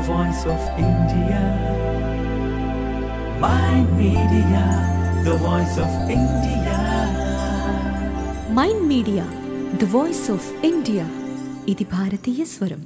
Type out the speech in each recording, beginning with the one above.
voice of India. My media, the voice of India. Mind media the voice of India ఇది భారతీయ స్వరం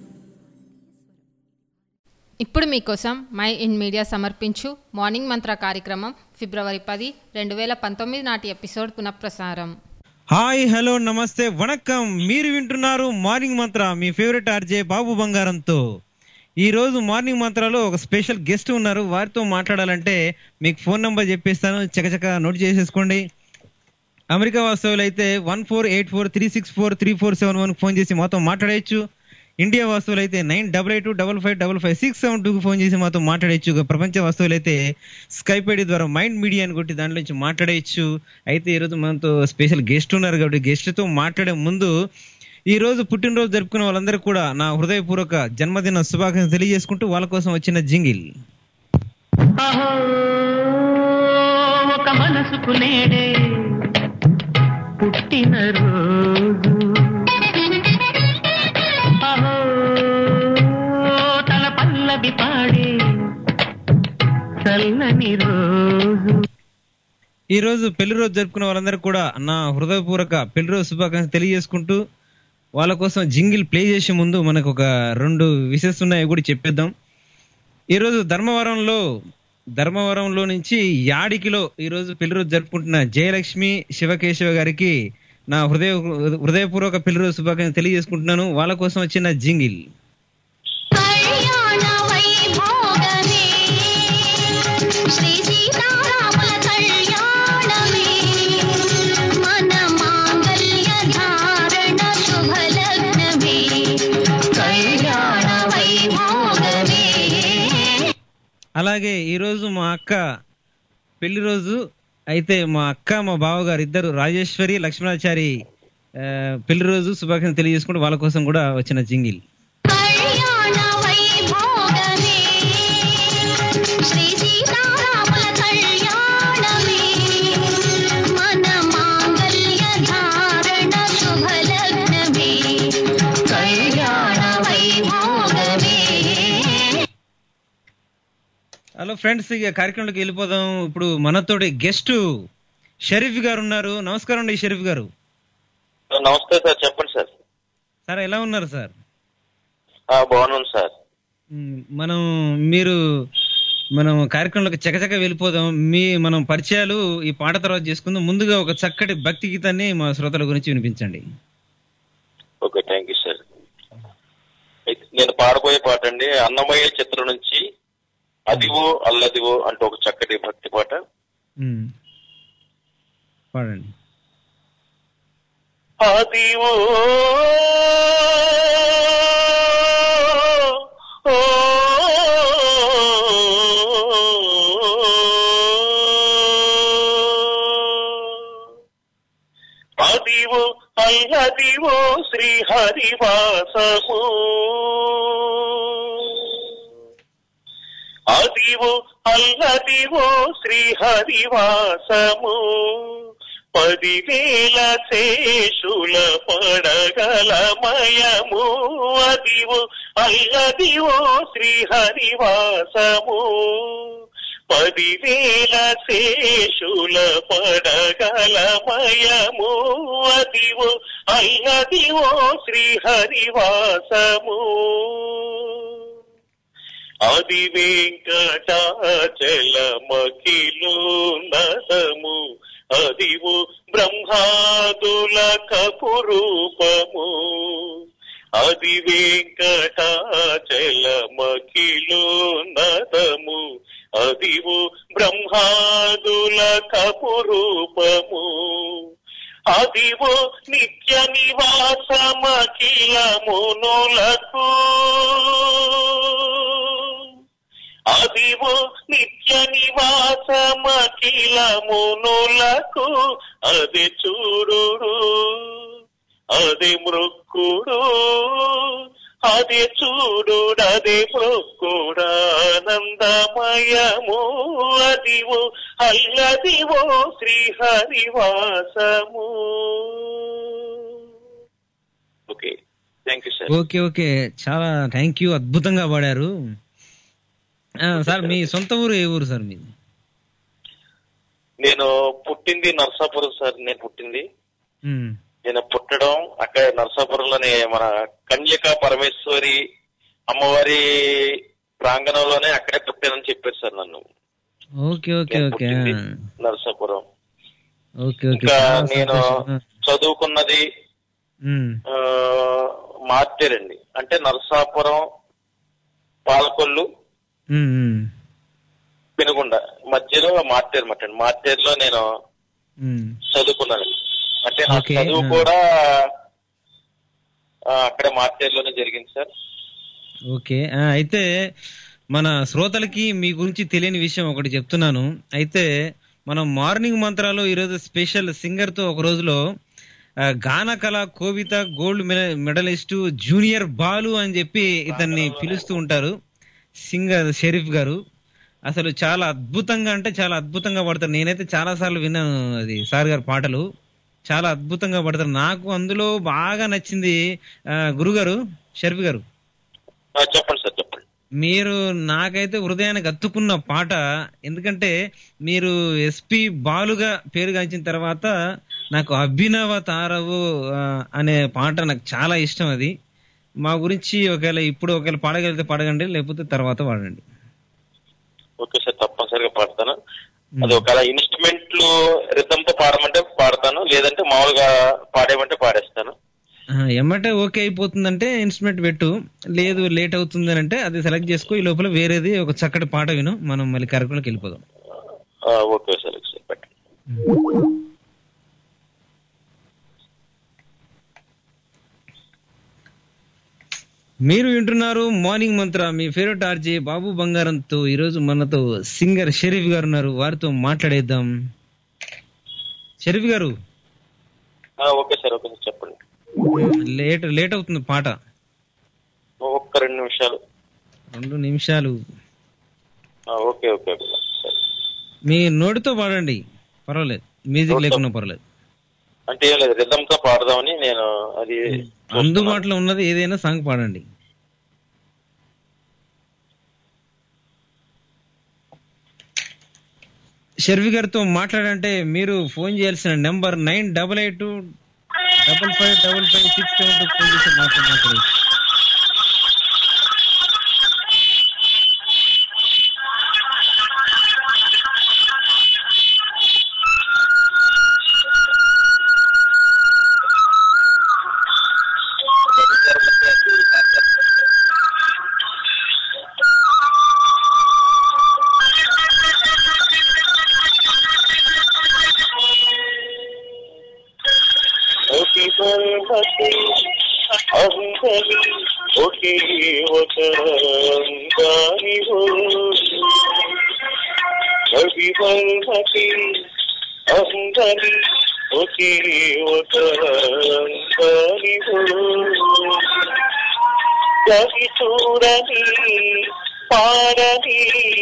ఇప్పుడు మీకోసం మై ఇన్ మీడియా సమర్పించు మార్నింగ్ మంత్ర కార్యక్రమం ఫిబ్రవరి పది రెండు వేల పంతొమ్మిది నాటి ఎపిసోడ్ పునఃప్రసారం హాయ్ హలో నమస్తే వణక్కం మీరు వింటున్నారు మార్నింగ్ మంత్ర మీ ఫేవరెట్ ఆర్జే బాబు బంగారంతో ఈ రోజు మార్నింగ్ మంత్రాలో ఒక స్పెషల్ గెస్ట్ ఉన్నారు వారితో మాట్లాడాలంటే మీకు ఫోన్ నంబర్ చెప్పేస్తాను చకచక నోట్ చేసేసుకోండి అమెరికా వాస్తవులు అయితే one four eight four three six four three four seven one phone చేసి మాతో మాట్లాడేయచ్చు ఇండియా వాస్తవులు అయితే nine double eight double five double five six seven టూకి ఫోన్ చేసి మాతో మాట్లాడేయచ్చు ఇక ప్రపంచ వస్తువులు అయితే స్కైప్ ఐడి ద్వారా మైండ్ మీడియా అని కొట్టి దాంట్లో నుంచి మాట్లాడేయచ్చు అయితే ఈరోజు మనతో స్పెషల్ గెస్ట్ ఉన్నారు కాబట్టి గెస్ట్తో మాట్లాడే ముందు ఈ రోజు పుట్టినరోజు జరుపుకున్న వాళ్ళందరూ కూడా నా హృదయపూర్వక జన్మదిన శుభాకాంక్షలు తెలియజేసుకుంటూ వాళ్ళ కోసం వచ్చిన జింగిల్ అహో ఒక మనసుకు నేడే పుట్టిన రోజు అహో తల పల్లవి పాడే చల్లని రోజు ఈ రోజు పెళ్లి రోజు జరుపుకున్న వాళ్ళందరూ కూడా నా హృదయపూర్వక పెళ్లి రోజు శుభాకాంక్షలు తెలియజేసుకుంటూ వాళ్ళ కోసం జింగిల్ ప్లే చేసే ముందు మనకు ఒక రెండు విషెస్ ఉన్నాయి అవి కూడా చెప్పేద్దాం ఈరోజు ధర్మవరంలో ధర్మవరంలో నుంచి యాడికిలో ఈరోజు పెళ్లి రోజు జరుపుకుంటున్న జయలక్ష్మి శివకేశవ గారికి నా హృదయ హృదయపూర్వక పెళ్లి రోజు శుభాకాంక్షలు తెలియజేసుకుంటున్నాను వాళ్ళ కోసం వచ్చిన జింగిల్ కళ్యాణ వైభోగమే శ్రీ సీతారాముల కళ్యాణమే మన మాంగళ్య ధారణ శుభలగ్నమే కళ్యాణ వైభోగమే అలాగే ఈరోజు మా అక్క పెళ్లి రోజు అయితే మా అక్క మా బావగారు ఇద్దరు రాజేశ్వరి లక్ష్మణాచారి ఆ, పెళ్లి రోజు శుభాకాంక్షలు తెలియజేసుకుంటూ వాళ్ళ కోసం కూడా వచ్చిన జింగిల్ కళ్యాణ వైభోగమే శ్రీ సీతారాముల కళ్యాణమే మన మాంగళ్య ధారణ శుభలగ్నమే కళ్యాణ వైభోగమే హలో ఫ్రెండ్స్ ఇక కార్యక్రమంలోకి వెళ్ళిపోదాం ఇప్పుడు మనతోటి గెస్ట్ షరీఫ్ గారు ఉన్నారు నమస్కారం అండి షరీఫ్ గారు నమస్తే సార్ చెప్పండి సార్ సార్ ఎలా ఉన్నారు సార్ ఆ, బాగున్నాను సార్ మ్, మనం మీరు మనం కార్యక్రమంలోకి చకచక వెళ్ళిపోదాం మీ మనం పరిచయాలు ఈ పాట తర్వాత చేసుకుందాం ముందుగా ఒక చక్కటి భక్తి గీతాన్ని మా శ్రోతల గురించి వినిపించండి ఓకే థ్యాంక్ యూ సార్ అయితే నేను పాడబోయే పాట అండి అన్నమయ్య చిత్రం నుంచి అదివో అల్లదివో అంటూ ఒక చక్కటి భక్తి పాట మ్. పాడండి అదివో ఓ, అదివో అల్లదివో శ్రీహరివాసము అదివో అల్లదివో శ్రీహరివాసము పదివేల శేషుల పడగలమయము అదివో అల్లదివో శ్రీహరివాసము పదివేల శేషుల పడగలమయము అదివో అల్లదివో శ్రీహరివాసము అది వెంకటాచలమకిలో నదము అదివు బ్రహ్మాదుల కపురూపము అది వెంకటాచలమకిలో నదము అదివు బ్రహ్మాదుల కపురూపము అదివో నిత్య నివాసమఖిల మునులకు అదివో నిత్య నివాసమఖిల మునులకు అది చూడు అది మృక్కుడు అది చూడుడది మృక్కుడానందమయము అదివో అల్లదివో శ్రీహరివాసము okay thank you sir okay okay చాలా థ్యాంక్ యూ అద్భుతంగా పాడారు ఆ, సార్ మీ సొంత ఊరు ఏ ఊరు సార్ మీది నేను పుట్టింది నర్సాపురం సార్ నేను పుట్టింది ఉమ్. నేను పుట్టడం అక్కడ నర్సాపురంలోనే మన కన్యక పరమేశ్వరి అమ్మవారి ప్రాంగణంలోనే అక్కడే పుట్టానని చెప్పారు సార్ నన్ను ఓకే ఓకే నేను ఓకే పుట్టింది ఆ. నర్సాపురం ఓకే ఓకే ఇంకా చాలా నేను సంతోషం. ఆ. చదువుకున్నది ఉమ్. ఆ, మార్తేరండి అంటే నరసాపురం పాలకొల్లు ఉమ్, ఉమ్. పెనుగొండ మధ్యలో మార్తేరు మాట మార్తేరులో నేను ఉమ్. చదువుకున్నాను అంటే నా Okay, చదువు ఆ. కూడా ఆ, అక్కడే మార్తేరులోనే జరిగింది సార్ ఓకే ఆ, అయితే మన శ్రోతలకి మీ గురించి తెలియని విషయం ఒకటి చెప్తున్నాను అయితే మనం మార్నింగ్ మంత్రాలు ఈరోజు స్పెషల్ సింగర్ తో ఒక రోజులో ఆ, గాన కళ కోవిత గోల్డ్ మెడ- మెడలిస్టు జూనియర్ బాలు అని చెప్పి ఇతన్ని పిలుస్తూ ఉంటారు సింగర్ షరీఫ్ గారు అసలు చాలా అద్భుతంగా అంటే చాలా అద్భుతంగా పడతారు నేనైతే చాలా సార్లు విన్నాను అది సార్ గారి పాటలు చాలా అద్భుతంగా పడతారు నాకు అందులో బాగా నచ్చింది ఆ, గురుగారు షరీఫ్ గారు ఆ, చెప్పండి సార్ చెప్పండి మీరు నాకైతే హృదయానికి అత్తుకున్న పాట ఎందుకంటే మీరు ఎస్పి బాలుగా పేరుగాంచిన తర్వాత నాకు అభినవ తారవు ఆ, అనే పాట నాకు చాలా ఇష్టం అది మా గురించి ఒకవేళ ఇప్పుడు ఒకవేళ పాడగలిగితే పాడగండి లేకపోతే తర్వాత పాడండి ఓకే సార్ తప్పనిసరిగా పాడతాను అది ఒకవేళ ఇన్స్ట్రుమెంట్లు రిథంతో పాడమంటే పాడతాను లేదంటే మామూలుగా పాడేమంటే పాడేస్తాను ఆ, ఎమ్మటే ఓకే అయిపోతుందంటే ఇన్స్ట్రుమెంట్ పెట్టు లేదు లేట్ అవుతుంది అని అంటే అది సెలెక్ట్ చేసుకో ఈ లోపల వేరేది ఒక చక్కటి పాట విను మనం మళ్ళీ కార్యక్రమంలోకి వెళ్ళిపోదాం ఆ, ఓకే సార్ ఓకే సార్ పెట్టండి మీరు వింటున్నారు మార్నింగ్ మంత్ర మీ ఫేవరెట్ ఆర్జే బాబు బంగారంతో ఈరోజు మనతో సింగర్ షరీఫ్ గారు ఉన్నారు వారితో మాట్లాడేద్దాం షరీఫ్ గారు ఆ, ఓకే సార్ ఓకే సార్ చెప్పండి లేట్ లేట్ అవుతుంది పాట ఒక్క రెండు నిమిషాలు రెండు నిమిషాలు ఆ, ఓకే ఓకే ఓకే సరే మీ నోటితో పాడండి పర్వాలేదు మ్యూజిక్ లేకున్నా పర్వాలేదు అంటే ఏం లేదు రిథంతో పాడదామని నేను అది అందుబాటులో ఉన్నది ఏదైనా సాంగ్ పాడండి షర్వి గారితో మాట్లాడంటే మీరు ఫోన్ చేయాల్సిన number nine double eight two double five double five six seven two phone చేసి మాట్లాడారు ఒకే పర్వతే అంగలి ఒకే ఒక అంగానివో కవి పర్వతే అంగలి ఒకే ఒక అంగానివో కవి చూడని పాడని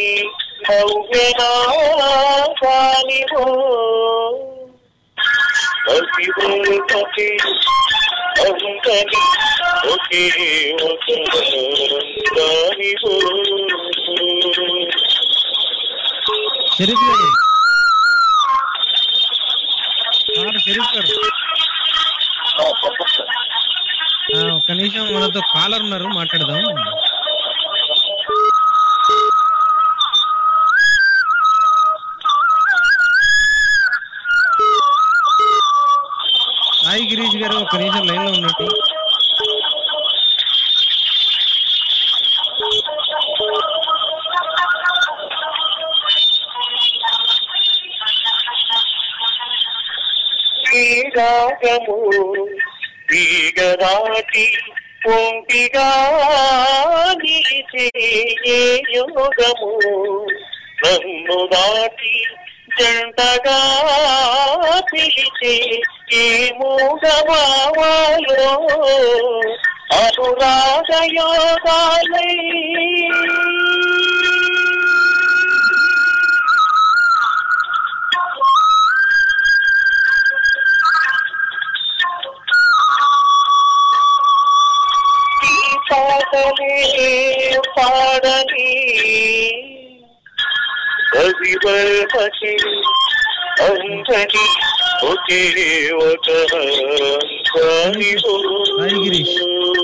నవ్వెనాగానివో అభివృద్ధి అంగని ఒకే ఒక అంగానివో షరీఫ్ గారు ఆ, షరీఫ్ గారు ఆ, ఒక్క నిమిషం మనతో కాలర్ ఉన్నారు మాట్లాడదాం సాయి గిరీష్ గారు ఒక నిమిషం లైన్ లో ఉన్నట్టు శ్రీరాగము తీగరాటి పొంపిగా నీచే ఏ యోగము నన్ను దాటి జంటగా పిలిచే ఏ మూగమావాలో అనురాగ యోగాలై పాటలే పాడని వివర్మకి అందరి ఒకే ఒక hi Girish.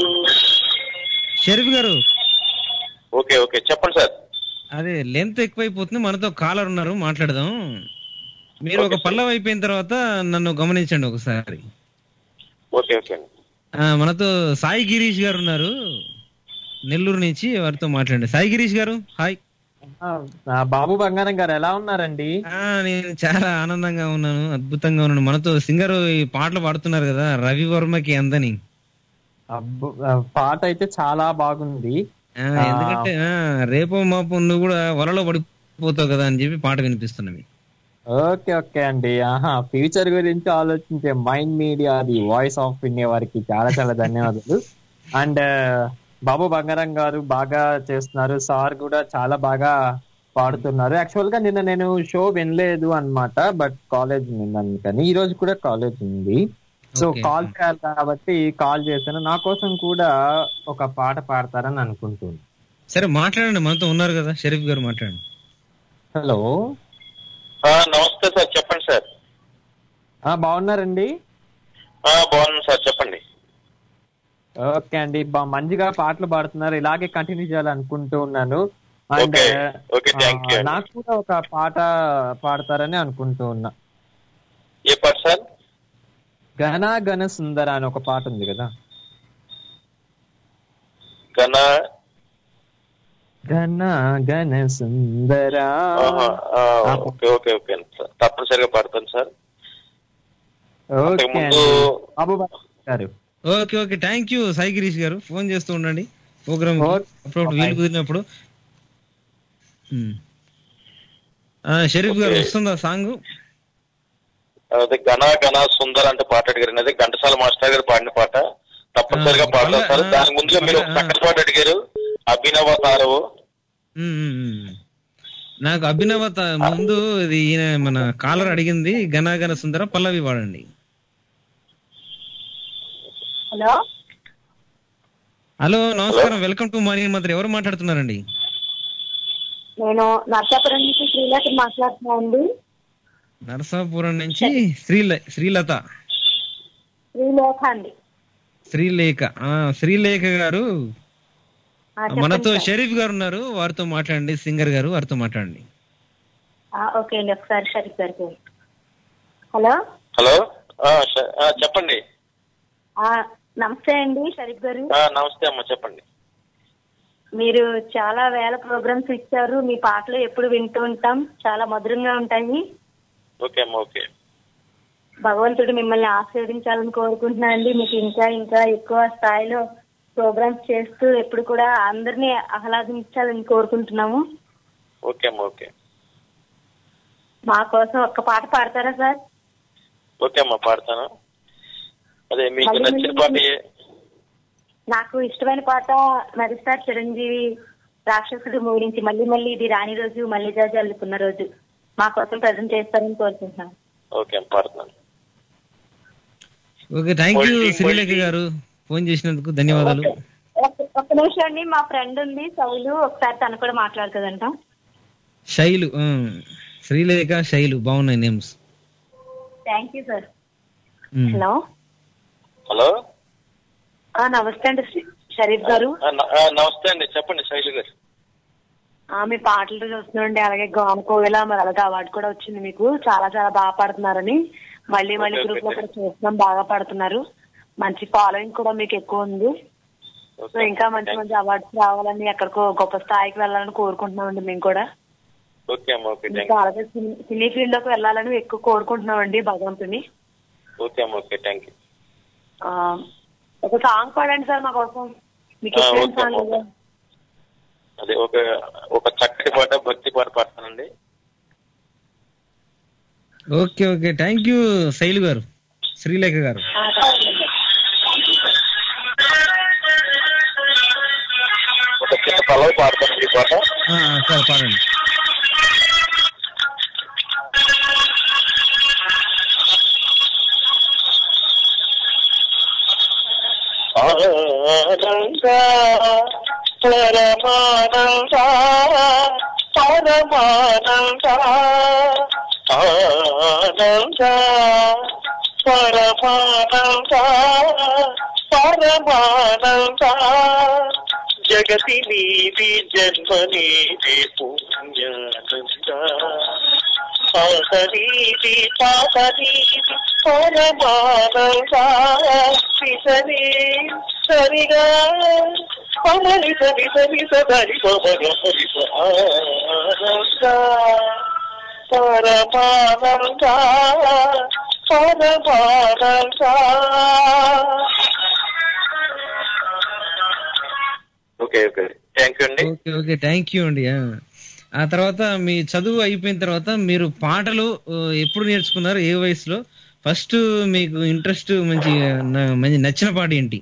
Sharif garu okay okay చెప్పండి సార్ అదే లెంత్ ఎక్కువైపోతుంది మనతో కాలర్ ఉన్నారు మాట్లాడదాం మీరు ఒక Okay, sir. పల్లవి అయిపోయిన తర్వాత నన్ను గమనించండి ఒకసారి ఓకే ఓకే అండి ఆ, మనతో సాయి గిరీష్ గారు ఉన్నారు నెల్లూరు నుంచి వారితో మాట్లాడండి సాయి గిరీష్ గారు హాయ్ ఆ, బాబు బంగారం గారు ఎలా ఉన్నారండి ఆ, నేను చాలా ఆనందంగా ఉన్నాను అద్భుతంగా ఉన్నాను మనతో సింగర్ ఈ పాటలు పాడుతున్నారు కదా రవి వర్మకి అందని అబ్బో, ఆ, పాట అయితే చాలా బాగుంది ఆ, ఎందుకంటే ఆ, రేపో మాపో నువ్వు కూడా వలలో పడిపోతావు కదా అని చెప్పి పాట వినిపిస్తున్నవి ఓకే ఓకే అండి ఆహా ఫ్యూచర్ గురించి ఆలోచించే mind media the voice of India వారికి చాలా చాలా ధన్యవాదాలు అండ్ బాబు బంగారం గారు బాగా చేస్తున్నారు సార్ కూడా చాలా బాగా పాడుతున్నారు యాక్చువల్ గా నిన్న నేను షో వినలేదు అన్నమాట బట్ కాలేజ్ విన్నాను కానీ ఈ రోజు కూడా కాలేజ్ ఉంది సో Okay. కాల్ చేయాలి కాబట్టి కాల్ చేశాను నా కోసం కూడా ఒక పాట పాడతారని అనుకుంటున్నాను సరే మాట్లాడండి మనతో ఉన్నారు కదా షరీఫ్ గారు మాట్లాడండి హలో ఆ, నమస్తే సార్ చెప్పండి సార్ ఆ, బాగున్నారండి ఆ, బాగున్నాను సార్ చెప్పండి ఓకే అండి బా- మంచిగా పాటలు పాడుతున్నారు ఇలాగే కంటిన్యూ చేయాలనుకుంటూ ఉన్నాను and Okay. Okay, thank you. నాకు కూడా ఒక పాట పాడతారని అనుకుంటూ ఉన్నా ఏ పాట సార్ ఘన ఘన సుందర అని ఒక పాట ఉంది కదా ఘన ఘన ఘన సుందర ఆహా, ఆ, ఓకే ఓకే ఓకే సార్ తప్పనిసరిగా పాడతాను సార్ ఓకే అంతకుముందు- అండి Babu garu okay okay thank you Sai Girish garu phone చేస్తూ ఉండండి ప్రోగ్రామ్ Okay. అప్పుడప్పుడు వీలు కుదిరినప్పుడు ఉమ్. ఆ, షరీఫ్ గారు Okay. వస్తుందా సాంగ్ అదే ఘన ఘన సుందర్ అంటే పాట అడిగారు అదే ఘంటసాల మాస్టర్ గారు పాడిన పాట తప్పనిసరిగా ఆ, పాడతాను సార్ ఆ, దానికి ముందుగా మీరు ఒక ఆ. చక్కటి పాట అడిగారు అభినవ తారవు ఉమ్, ఉమ్, ఉమ్. నాకు అభినవ త- ముందు ఇది ఈయన మన కాలర్ అడిగింది గనాగన సుందర పల్లవి వాడండి హలో హలో నమస్కారం వెల్కమ్ టు మార్నింగ్ మంత్రి ఎవరు మాట్లాడుతున్నారండి నేను నర్సాపురం నుంచి శ్రీలేఖ మాట్లాడుతున్నా అండి నరసాపురం నుంచి శ్రీల శ్రీలత శ్రీలేఖ అండి శ్రీలేఖ ఆ శ్రీలేఖ గారు ఆ, చెప్పండి మనతో సార్. షరీఫ్ గారు ఉన్నారు వారితో మాట్లాడండి సింగర్ గారు వారితో మాట్లాడండి ఆ, ఓకే అండి ఒకసారి షరీఫ్ గారికి హలో హలో ఆ, ష- ఆ, చెప్పండి ఆ, నమస్తే అండి షరీఫ్ గారు ఆ, నమస్తే అమ్మా చెప్పండి మీరు చాలా వేల ప్రోగ్రామ్స్ ఇచ్చారు మీ పాటలు ఎప్పుడు వింటూ ఉంటాం చాలా మధురంగా ఉంటాయి ఓకే అమ్మా ఓకే భగవంతుడు మిమ్మల్ని ఆశీర్వదించాలని కోరుకుంటున్నానండి మీకు ఇంకా ఇంకా ఎక్కువ స్థాయిలో ప్రోగ్రామ్స్ చేస్తూ ఎప్పుడు కూడా అందరినీ ఆహ్లాదించాలని కోరుకుంటున్నాము ఓకే అమ్మా ఓకే మా కోసం ఒక్క పాట పాడతారా సార్ ఓకే అమ్మా పాడతాను అదే మీకు మళ్ళీ నచ్చిన మళ్ళీ పాట ఏ- నాకు ఇష్టమైన పాట మెగాస్టార్ చిరంజీవి రాక్షసుడు మూవీ నుంచి మళ్ళీ మళ్ళీ ఇది రాని రోజు మళ్ళీ జాజి అల్లుకున్న రోజు మా కోసం ప్రజెంట్ చేస్తారని కోరుకుంటున్నాను ఓకే అమ్మా పాడుతున్నాను okay thank you Waiting, Srilekha waiting. Garu phone చేసినందుకు ధన్యవాదాలు ఒక్క- ఒక్క నిమిషం అండి మా ఫ్రెండ్ ఉంది సౌలు ఒకసారి తను కూడా మాట్లాడుతుందంట శైలు ఆ, శ్రీలేఖ శైలు బాగున్నాయి names thank you sir hello hello ఆ, నమస్తే అండి శ్రీ- షరీఫ్ గారు ఆ, న- ఆ, నమస్తే అండి చెప్పండి శైలు గారు ఆ, మీ పాటలు చూస్తున్నాండి అలాగే గాన కోవిల మరి అలాగే అవార్డు కూడా వచ్చింది మీకు చాలా చాలా బాగా పాడుతున్నారని మళ్ళీ మళ్ళీ Okay, గ్రూప్ లో okay. కూడా చూస్తున్నాం బాగా పాడుతున్నారు మంచి ఫాలోయింగ్ కూడా మీకు ఎక్కువ ఉంది సో ఓకే ఇంకా మంచి మంచి అవార్డ్స్ రావాలని ఎక్కడికో గొప్ప స్థాయికి వెళ్ళాలని కోరుకుంటున్నామండి మేము కూడా ఓకే అమ్మా ఓకే థ్యాంక్ ఇంకా అలాగే సినీ- సినీ ఫీల్డ్ లోకి వెళ్ళాలని ఎక్కువ కోరుకుంటున్నామండి భగవంతుని ఓకే అమ్మా ఓకే థ్యాంక్ యూ ఆ, ఒక సాంగ్ పాడండి సార్ మా కోసం మీకు ఆ, ఇష్టమైన ఓకే, సాంగ్ ఓకే. అదే ఒక ఒక చక్కటి పాట భక్తి పాట పాడతానండి okay okay thank you Sailu garu Srilekha గారు ఆ, తప్పకుండా. ఒక చిన్న పల్లవి పాడతానండి ఈ పాట ఆ, ఆ, సరే పాడండి ఆనంద పరమానంద పరమానంద ఆనంద పరమానంద పరమానంద జగతి నీది జన్మ నీది పుణ్యానంద పాపనీది పాపనీది పరమానంద సిసని సరిగా పమని సరి సరి సరి పమన హరి ఆనంద పరమానంద పరమానంద ఓకే ఓకే థ్యాంక్ యూ అండి ఓకే ఓకే థ్యాంక్ యూ అండి ఆ. ఆ తర్వాత మీ చదువు అయిపోయిన తర్వాత మీరు పాటలు ఆ, ఎప్పుడు నేర్చుకున్నారు ఏ వయసులో ఫస్ట్ మీకు ఇంట్రెస్ట్ మంచి న- మంచి నచ్చిన పాట ఏంటి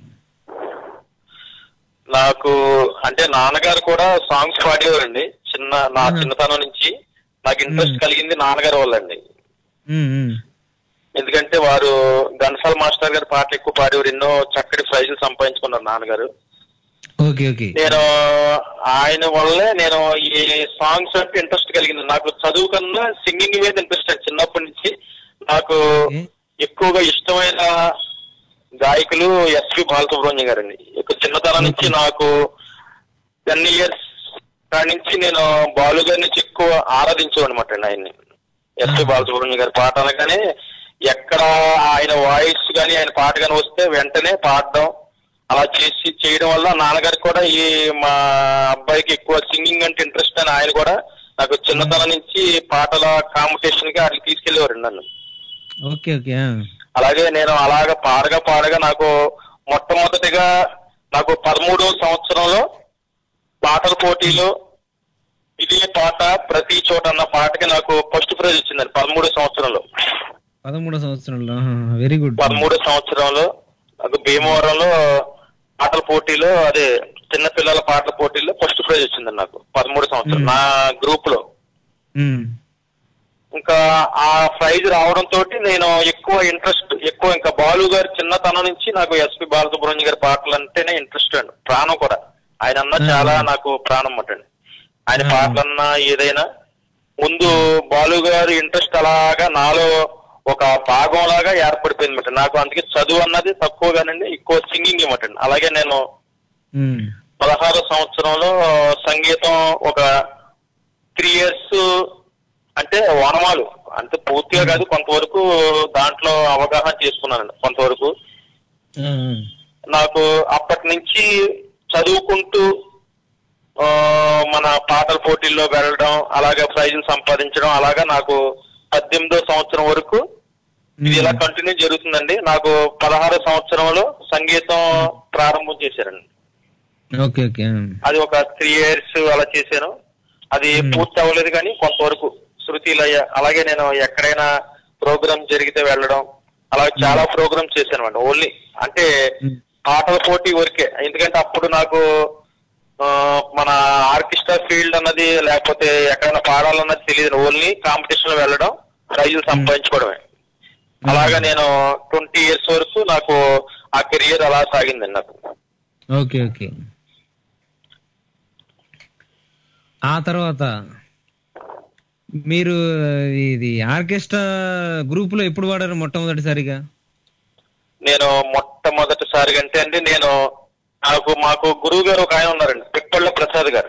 నాకు అంటే నాన్నగారు కూడా సాంగ్స్ పాడేవారండి చిన్న నా చిన్నతనం నుంచి నాకు ఇంట్రెస్ట్ కలిగింది నాన్నగారు వాళ్ళండి ఉమ్, ఉమ్. ఎందుకంటే వారు ఘంటసాల మాస్టర్ గారి పాటలు ఎక్కువ పాడేవారు ఎన్నో చక్కటి ప్రైజులు సంపాదించుకున్నారు నాన్నగారు ఓకే ఓకే నేను ఆయన వల్లే నేను ఈ సాంగ్స్ అంటే ఇంట్రెస్ట్ కలిగింది నాకు చదువు కన్నా సింగింగ్ మీద ఇంట్రెస్ట్ అండి చిన్నప్పటి నుంచి నాకు ఎక్కువగా ఇష్టమైన గాయకులు ఎస్పి బాలసుబ్రహ్మణ్యం గారండి ఇక చిన్నతనం నుంచి నాకు టెన్ ఇయర్స్ కాడి నుంచి నేను బాలు గారి నుంచి ఎక్కువ ఆరాధించు అనమాట అండి ఆయన్ని ఎస్పి బాలసుబ్రహ్మణ్యం గారి పాట అనగానే ఎక్కడ ఆయన వాయిస్ కానీ ఆయన పాట కానీ వస్తే వెంటనే పాడడం అలా చేసి చేయడం వల్ల నాన్నగారికి కూడా ఈ మా అబ్బాయికి ఎక్కువ సింగింగ్ అంటే ఇంట్రెస్ట్ అని ఆయన కూడా నాకు చిన్నతనం నుంచి పాటల కాంపిటీషన్ కి అట్లా తీసుకెళ్లేవారు నన్ను ఓకే ఓకే ఆ. అలాగే నేను అలాగ పాడగా పాడగా నాకు మొట్టమొదటిగా నాకు పదమూడవ సంవత్సరంలో పాటల పోటీలో ఇదే పాట ప్రతి చోట అన్న పాటకి నాకు ఫస్ట్ ప్రైజ్ వచ్చిందండి పదమూడో సంవత్సరంలో పదమూడో సంవత్సరంలో వెరీ గుడ్ పదమూడో సంవత్సరంలో నాకు భీమవరంలో పాటల పోటీలో అదే చిన్న పిల్లల పాటల పోటీలో ఫస్ట్ ప్రైజ్ వచ్చిందండి నాకు పదమూడు సంవత్సరం నా గ్రూప్ లో ఇంకా ఆ ప్రైజ్ రావడం తోటి నేను ఎక్కువ ఇంట్రెస్ట్ ఎక్కువ ఇంకా బాలు గారి చిన్నతనం నుంచి నాకు ఎస్పి బాలసుబ్రహ్మణ్యం గారి పాటలు అంటేనే ఇంట్రెస్ట్ అండి ప్రాణం కూడా ఆయన అన్న చాలా నాకు ప్రాణం అన్నమాట ఆయన పాటలన్నా ఏదైనా ముందు బాలు గారి ఇంట్రెస్ట్ అలాగా నాలో ఒక భాగం లాగా ఏర్పడిపోయింది అన్నమాట నాకు అందుకే చదువు అన్నది తక్కువగానండి ఎక్కువ సింగింగ్ ఇవ్వటండి అలాగే నేను పదహారు సంవత్సరంలో సంగీతం ఒక త్రీ ఇయర్స్ అంటే వనమాలు అంటే పూర్తిగా కాదు కొంతవరకు దాంట్లో అవగాహన చేసుకున్నానండి కొంతవరకు నాకు అప్పటి నుంచి చదువుకుంటూ ఆ, మన పాటల పోటీల్లో వెళ్ళడం అలాగే ప్రైజులు సంపాదించడం అలాగా నాకు పద్దెనిమిదో సంవత్సరం వరకు ఇది ఇలా కంటిన్యూ జరుగుతుందండి నాకు పదహారో సంవత్సరంలో సంగీతం ప్రారంభం చేశారండి ఓకే ఓకే ఆ. అది ఒక త్రీ ఇయర్స్ అలా చేశాను అది పూర్తి అవ్వలేదు కానీ కొంతవరకు శృతిలయ్య అలాగే నేను ఎక్కడైనా ప్రోగ్రామ్ జరిగితే వెళ్ళడం అలాగే చాలా ప్రోగ్రామ్స్ చేశాను అనమాట ఓన్లీ అంటే పాటల పోటీ వరకే ఎందుకంటే అప్పుడు నాకు ఆ, మన ఆర్కెస్ట్రా ఫీల్డ్ అన్నది లేకపోతే ఎక్కడైనా పాడాలన్నది తెలియదు ఓన్లీ కాంపిటీషన్ లో వెళ్ళడం ప్రైజులు సంపాదించుకోవడమే అలాగా నేను ట్వంటీ ఇయర్స్ వరకు నాకు ఆ కెరియర్ అలా సాగిందండి నాకు ఓకే ఓకే ఆ తర్వాత మీరు ఇది ఆర్కెస్ట్రా గ్రూప్ లో ఎప్పుడు వాడారు మొట్టమొదటిసారిగా నేను మొట్టమొదటిసారిగా అంటే అండి నేను నాకు మాకు గురువు గారు ఒక ఆయన ఉన్నారండి పిప్పళ్ళ ప్రసాద్ గారు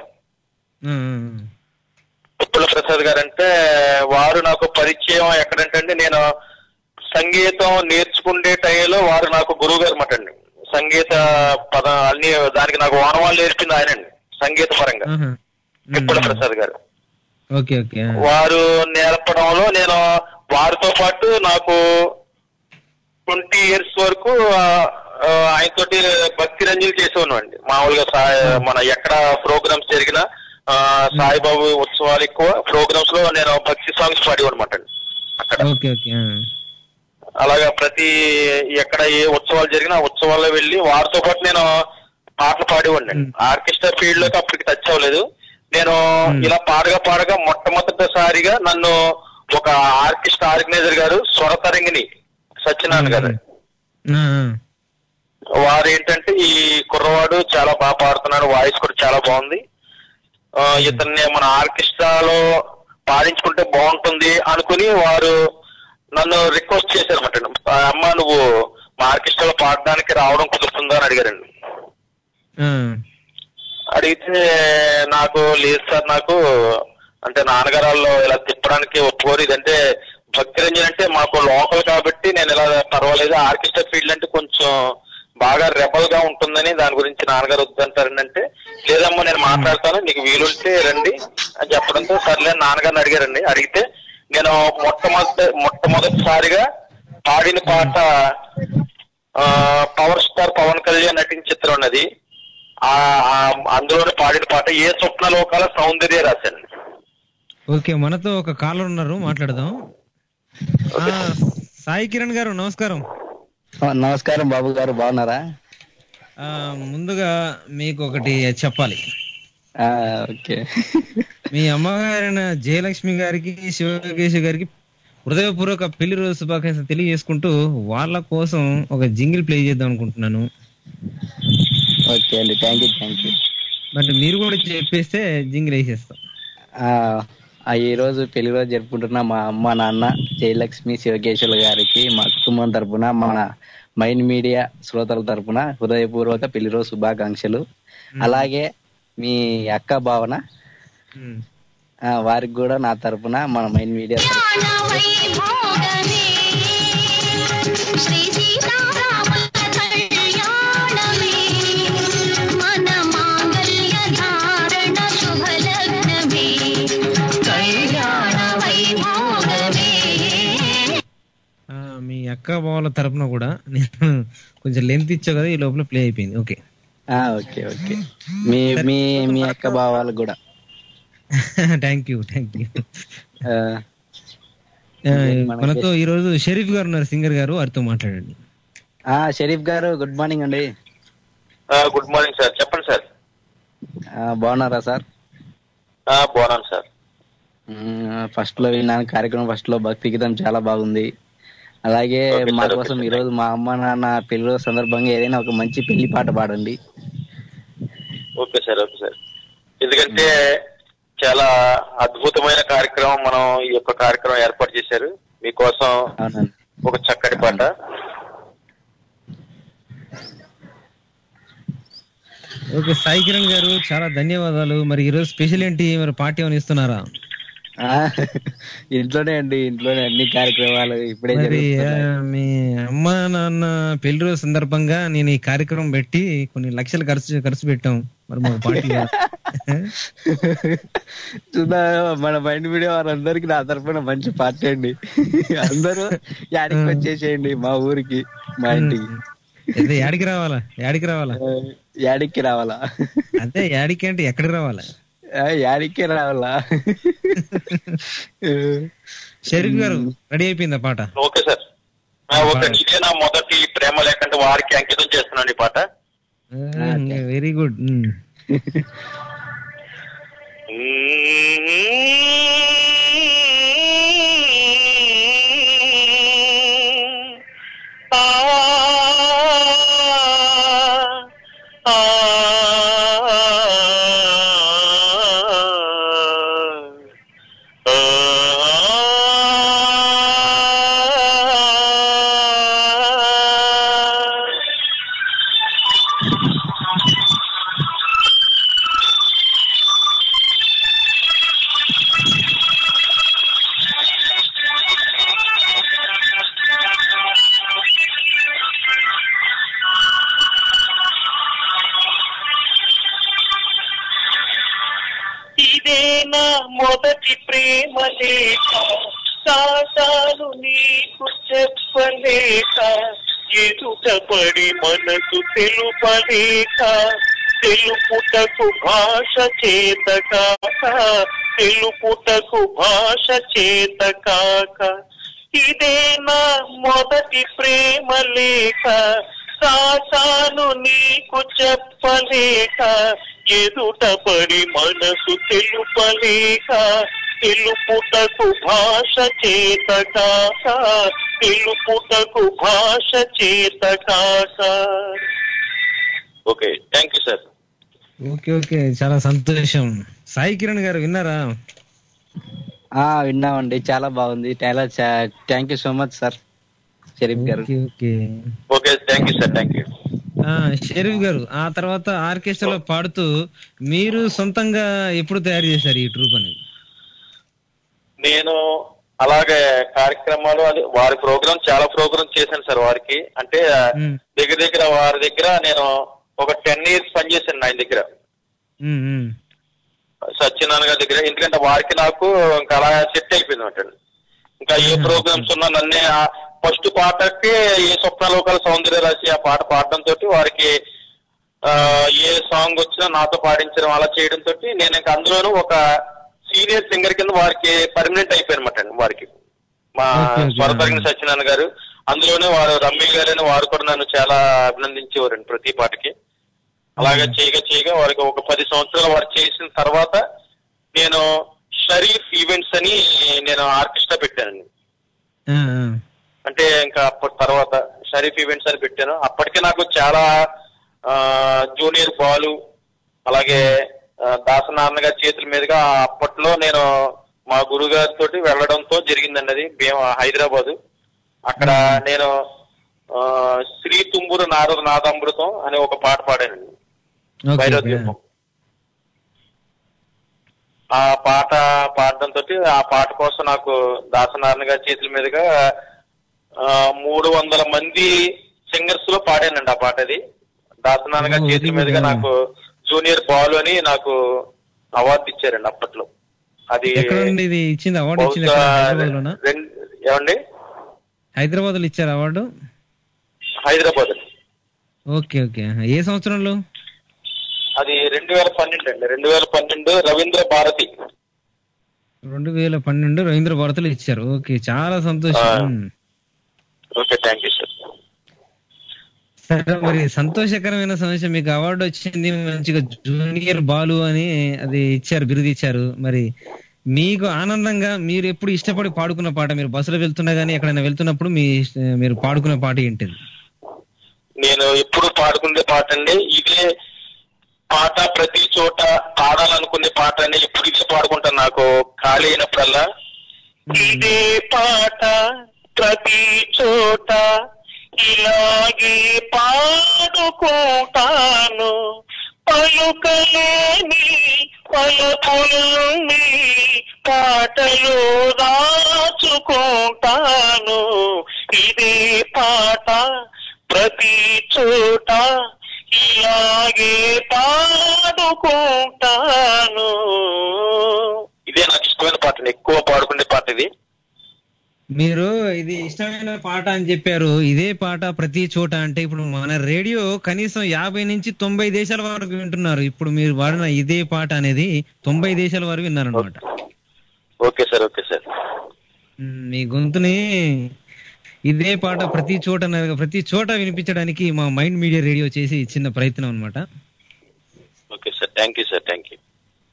పిప్పళ్ళ ప్రసాద్ గారు అంటే వారు నాకు పరిచయం ఎక్కడంటే అండి నేను సంగీతం నేర్చుకునే టైంలో వారు నాకు గురువు గారు మాట అండి సంగీత పద అన్ని దానికి నాకు వానవాళ్ళు నేర్పింది ఆయనండి సంగీత పరంగా పిప్పళ్ళ ప్రసాద్ గారు ఓకే ఓకే ఆ. వారు నేర్పడంలో నేను వారితో పాటు నాకు ట్వంటీ ఇయర్స్ వరకు ఆ, ఆ, ఆయనతోటి భక్తి రంజులు చేసేవాడు అండి మామూలుగా సా- మన ఎక్కడ ప్రోగ్రామ్స్ జరిగినా ఆ, సాయిబాబు ఉత్సవాలు ఎక్కువ ప్రోగ్రామ్స్ లో నేను భక్తి సాంగ్స్ పాడేవాడు అనమాట ఓకే ఓకే ఆ. అలాగా ప్రతి ఎక్కడ ఏ ఉత్సవాలు జరిగినా ఆ ఉత్సవాల్లో వెళ్ళి వారితో పాటు నేను పాటలు పాడేవాడిని ఆర్కెస్ట్రా ఫీల్డ్ లోకి అప్పటికి టచ్ అవ్వలేదు నేను ఇలా పాడగా పాడగా మొట్టమొదటిసారిగా నన్ను ఒక ఆర్కెస్ట్రా ఆర్గనైజర్ గారు స్వరతరంగిని సత్యనారాయణ గారు ఆ, ఆ. వారు ఏంటంటే ఈ కుర్రవాడు చాలా బాగా పాడుతున్నాడు వాయిస్ కూడా చాలా బాగుంది ఆ, ఇతన్ని మన ఆర్కెస్ట్రాలో పాడించుకుంటే బాగుంటుంది అనుకుని వారు నన్ను రిక్వెస్ట్ చేశారన్నమాట అమ్మ నువ్వు మా ఆర్కెస్ట్రాలో పాడడానికి రావడం కుదురుతుందా అని అడిగారండి ఆ, అడిగితే నాకు లేదు సార్ నాకు అంటే నాన్నగారాల్లో ఇలా తిప్పడానికి ఒప్పుకోరు ఇదంటే భక్తి రంజన్ అంటే మాకు లోకల్ కాబట్టి నేను ఇలా పర్వాలేదు ఆర్కెస్ట్రా ఫీల్డ్ అంటే కొంచెం బాగా రెబల్ గా ఉంటుందని దాని గురించి నాన్నగారు వద్దంటారండి అంటే లేదమ్మా నేను మాట్లాడతాను నీకు వీలుంటే రండి అని చెప్పడంతో సర్లే అని నాన్నగారిని అడిగారండి అడిగితే నేను మొట్టమొదటి మొట్టమొదటిసారిగా పాడిన పాట ఆ, పవర్ స్టార్ పవన్ కళ్యాణ్ నటించిన చిత్రం ఉన్నది ఆ ఆ- అందులోనే పాడిన పాట ఏ స్వప్న లోకాల సౌందర్య రాశాను ఓకే మనతో ఒక కాలర్ ఉన్నారు మాట్లాడదాం ఆ, సాయి కిరణ్ గారు నమస్కారం నమస్కారం బాబు గారు బాగున్నారా ఆ, ముందుగా మీకు ఒకటి చెప్పాలి ఆ, ఓకే మీ అమ్మగారైన జయలక్ష్మి గారికి శివకేశ్ గారికి హృదయపూర్వక పెళ్లి రోజు శుభాకాంక్షలు తెలియజేసుకుంటూ వాళ్ళ కోసం ఒక జింగిల్ ప్లే చేద్దాం అనుకుంటున్నాను ఓకే అండి thank you thank you but మీరు కూడా చెప్పేస్తే జింగిల్ వేసేస్తాం ఈ రోజు పెళ్లి రోజు జరుపుకుంటున్న మా అమ్మ నాన్న జయలక్ష్మి శివకేశవుల గారికి మా కుటుంబం తరపున మన మైండ్ మీడియా శ్రోతల తరపున హృదయపూర్వక పెళ్లి రోజు శుభాకాంక్షలు అలాగే మీ అక్క భావన ఆ, వారికి కూడా నా తరపున మన మైండ్ మీడియా తరపున వైభోగమే శ్రీ సీతారాముల కళ్యాణమే మన మాంగళ్య ధారణ శుభ లగ్నమే కళ్యాణ వైభోగమే ఆ, మీ అక్క బావల తరపున కూడా నేను కొంచెం లెంత్ ఇచ్చా కదా ఈ లోపల ప్లే అయిపోయింది ఓకే ఆ, ఓకే ఓకే మీ మీ మీ అక్క భావాలకు కూడా థ్యాంక్ యూ థ్యాంక్ యూ ఆ, మనతో ఈ రోజు షరీఫ్ గారు ఉన్నారు సింగర్ గారు వారితో మాట్లాడండి ఆ షరీఫ్ గారు గుడ్ మార్నింగ్ అండి గుడ్ మార్నింగ్ సార్ చెప్పండి సార్ ఆ, బాగున్నారా సార్ ఆ, బాగున్నాను సార్ ఫస్ట్ లో విన్నాను కార్యక్రమం ఫస్ట్ లో భక్తి గీతం చాలా బాగుంది అలాగే Okay, మా sir, okay, కోసం sir. ఈ రోజు మా అమ్మ నాన్న పెళ్లి రోజు సందర్భంగా ఏదైనా ఒక మంచి పెళ్లి పాట పాడండి ఓకే సార్ ఓకే సార్ ఎందుకంటే చాలా అద్భుతమైన కార్యక్రమం మనం ఈ యొక్క కార్యక్రమం ఏర్పాటు చేశారు మీకోసం అవునండి ఒక చక్కటి పాట ఓకే సాయి కిరణ్ గారు చాలా ధన్యవాదాలు మరి ఈ రోజు స్పెషల్ ఏంటి మరి పార్టీ ఏమైనా ఇస్తున్నారా ఆ, ఇంట్లోనే అండి ఇంట్లోనే అన్ని కార్యక్రమాలు ఇప్పుడే మరి ఆ, జరుగుతున్నాయి మీ అమ్మ నాన్న పెళ్లి రోజు సందర్భంగా నేను ఈ కార్యక్రమం పెట్టి కొన్ని లక్షలు ఖర్చు ఖర్చు పెట్టాం మరి మాకు పార్టీ చూద్దా మన మైండ్ మీడియా వారందరికి నా తరఫున మంచి పార్టీ అండి అందరూ యాడికి వచ్చేసేయండి మా ఊరికి మా ఇంటికి అదే యాడికి రావాలా యాడికి రావాలా ఆ, యాడికి రావాలా అదే యాడికి అంటే ఎక్కడికి రావాలా ఆ, యాడికి రావాలా షరీఫ్ గారు రెడీ అయిపోయిందా పాట ఓకే సార్ ఆ, ఓకే ఇదే నా మొదటి ప్రేమ లేకంటే వారికి అంకితం చేస్తున్నాను ఈ పాట వెరీ గుడ్ ఇదే నా మొదటి ప్రేమ లేఖ సాసాలు నీకు చెప్పలేక ఎదుటపడి మనసు తెలుపలేక తెలుపుటకు భాష చేత కాక తెలుపుటకు భాష చేత కాక ఇదే నా మొదటి ప్రేమ లేఖ సాసాను నీకు చెప్పలేక ఎదుటపడి మనసు తెలుపలేక తెలుపుటకు భాష చేత కాక తెలుపుటకు భాష చేత కాక okay thank you sir okay okay చాలా సంతోషం సాయి కిరణ్ గారు విన్నారా ఆ విన్నామండి చాలా బాగుంది చాలా thank you so much sir Sharif garu okay okay okay thank you sir thank you ఆ, షరీఫ్ గారు ఆ తర్వాత ఆర్కెస్ట్రాలో పాడుతూ మీరు సొంతంగా ఎప్పుడు తయారు చేశారు ఈ ట్రూప్ అనేది నేను అలాగే కార్యక్రమాలు అది వారి ప్రోగ్రామ్ చాలా ప్రోగ్రామ్ చేశాను సార్ వారికి అంటే ఆ, దగ్గర దగ్గర వారి దగ్గర నేను ఒక టెన్ ఇయర్స్ పనిచేశాను ఆయన దగ్గర ఉమ్, ఉమ్. సత్యనారాయణ గారి దగ్గర ఎందుకంటే వారికి నాకు ఇంకా అలా సెట్ అయిపోయింది అనమాట ఇంకా ఏ ప్రోగ్రామ్స్ ఉన్నా నన్నే ఫస్ట్ పాటకి ఏ స్వప్నలోకాల సౌందర్య రాశి ఆ పాట పాడడం తోటి వారికి ఆ, ఏ సాంగ్ వచ్చినా నాతో పాడించడం అలా చేయడం తోటి నేను ఇంకా అందులోనూ ఒక సీనియర్ సింగర్ కింద వారికి పర్మనెంట్ అయిపోయాను అనమాట వారికి మా Okay, okay. స్వరతరగిన సత్యనారాయణ గారు అందులోనే వారు రమ్మి గారని వారు కూడా నన్ను చాలా అభినందించేవారండి ప్రతి పాటకి అలాగే చేయగా చేయగా వారికి ఒక పది సంవత్సరాలు వారు చేసిన తర్వాత నేను షరీఫ్ ఈవెంట్స్ అని నేను ఆర్కెస్ట్రా పెట్టానండి ఆ, ఆ. అంటే ఇంకా అప్పటి తర్వాత షరీఫ్ ఈవెంట్స్ అని పెట్టాను అప్పటికే నాకు చాలా ఆ, జూనియర్ బాలు అలాగే ఆ, దాసనారాయణ గారి చేతుల మీదుగా అప్పట్లో నేను మా గురువు గారితో వెళ్ళడంతో జరిగిందండి అది భీమ హైదరాబాదు అక్కడ నేను ఆ, శ్రీ తుంబురు నారద నాదామృతం అనే ఒక పాట పాడానండి ఓకే, భైరవ ఓకే. దీపం ఆ పాట పాడడం తోటి ఆ పాట కోసం నాకు దాసనారాయణ గారి చేతుల మీదుగా ఆ, మూడు వందల మంది సింగర్స్ లో పాడానండి ఆ పాట అది దాసనారాయణ గారి ఓ, చేతుల ఇది మీదుగా కూడా. నాకు జూనియర్ బాలు అని నాకు అవార్డు ఇచ్చారండి అప్పట్లో అది ఎక్కడండి ఇది ఇచ్చింది అవార్డు ఇచ్చింది బహుశా హైదరాబాద్ లోనా రెండు ఏమండి హైదరాబాద్ లో ఇచ్చారు అవార్డు హైదరాబాద్ ఓకే ఓకే ఏ సంవత్సరంలో అది రెండు వేల పన్నెండు అండి రెండు వేల పన్నెండు రవీంద్ర భారతి రెండు వేల పన్నెండు రవీంద్ర భారతిలో ఇచ్చారు ఓకే చాలా సంతోషం ఆ. ఉమ్. ఓకే థ్యాంక్ యూ సార్ సరే మరి సంతోషకరమైన సమస్య మీకు అవార్డు వచ్చింది మంచిగా జూనియర్ బాలు అని అది ఇచ్చారు బిరుదు ఇచ్చారు మరి మీకు ఆనందంగా మీరు ఎప్పుడు ఇష్టపడి పాడుకున్న పాట మీరు బస్సులో వెళ్తున్నా గానీ ఎక్కడైనా వెళ్తున్నప్పుడు మీ ఇష్ట- మీరు పాడుకున్న పాట ఏంటిది నేను ఎప్పుడు పాడుకునే పాట అండి ఇదే పాట ప్రతి చోట పాడాలనుకునే పాట అండి ఎప్పుడు ఇదే పాడుకుంటాను నాకు ఖాళీ అయినప్పుడల్లా ఇదే పాట ప్రతి చోట ఇలాగే పాడుకుంటాను పలుకలేని పలుకులని పాటలు రాచుకుంటాను ఇదే పాట ప్రతి చోట ఇలాగే పాడుకుంటాను ఇదే నాకు ఇష్టమైన పాట అండి. ఎక్కువ పాడుకునే పాట ఇది మీరు ఇది ఇష్టమైన పాట అని చెప్పారు ఇదే పాట ప్రతి చోట అంటే ఇప్పుడు మన రేడియో కనీసం యాభై నుంచి తొంభై దేశాల వరకు వింటున్నారు ఇప్పుడు మీరు వాడిన ఇదే పాట అనేది తొంభై దేశాల వరకు విన్నారనమాట ఓకే సార్ ఓకే సార్ మీ గొంతుని ఇదే పాట ప్రతి చోట న- ప్రతి చోట వినిపించడానికి మా మైండ్ మీడియా రేడియో చేసి చిన్న ప్రయత్నం అన్నమాట okay sir thank you sir thank you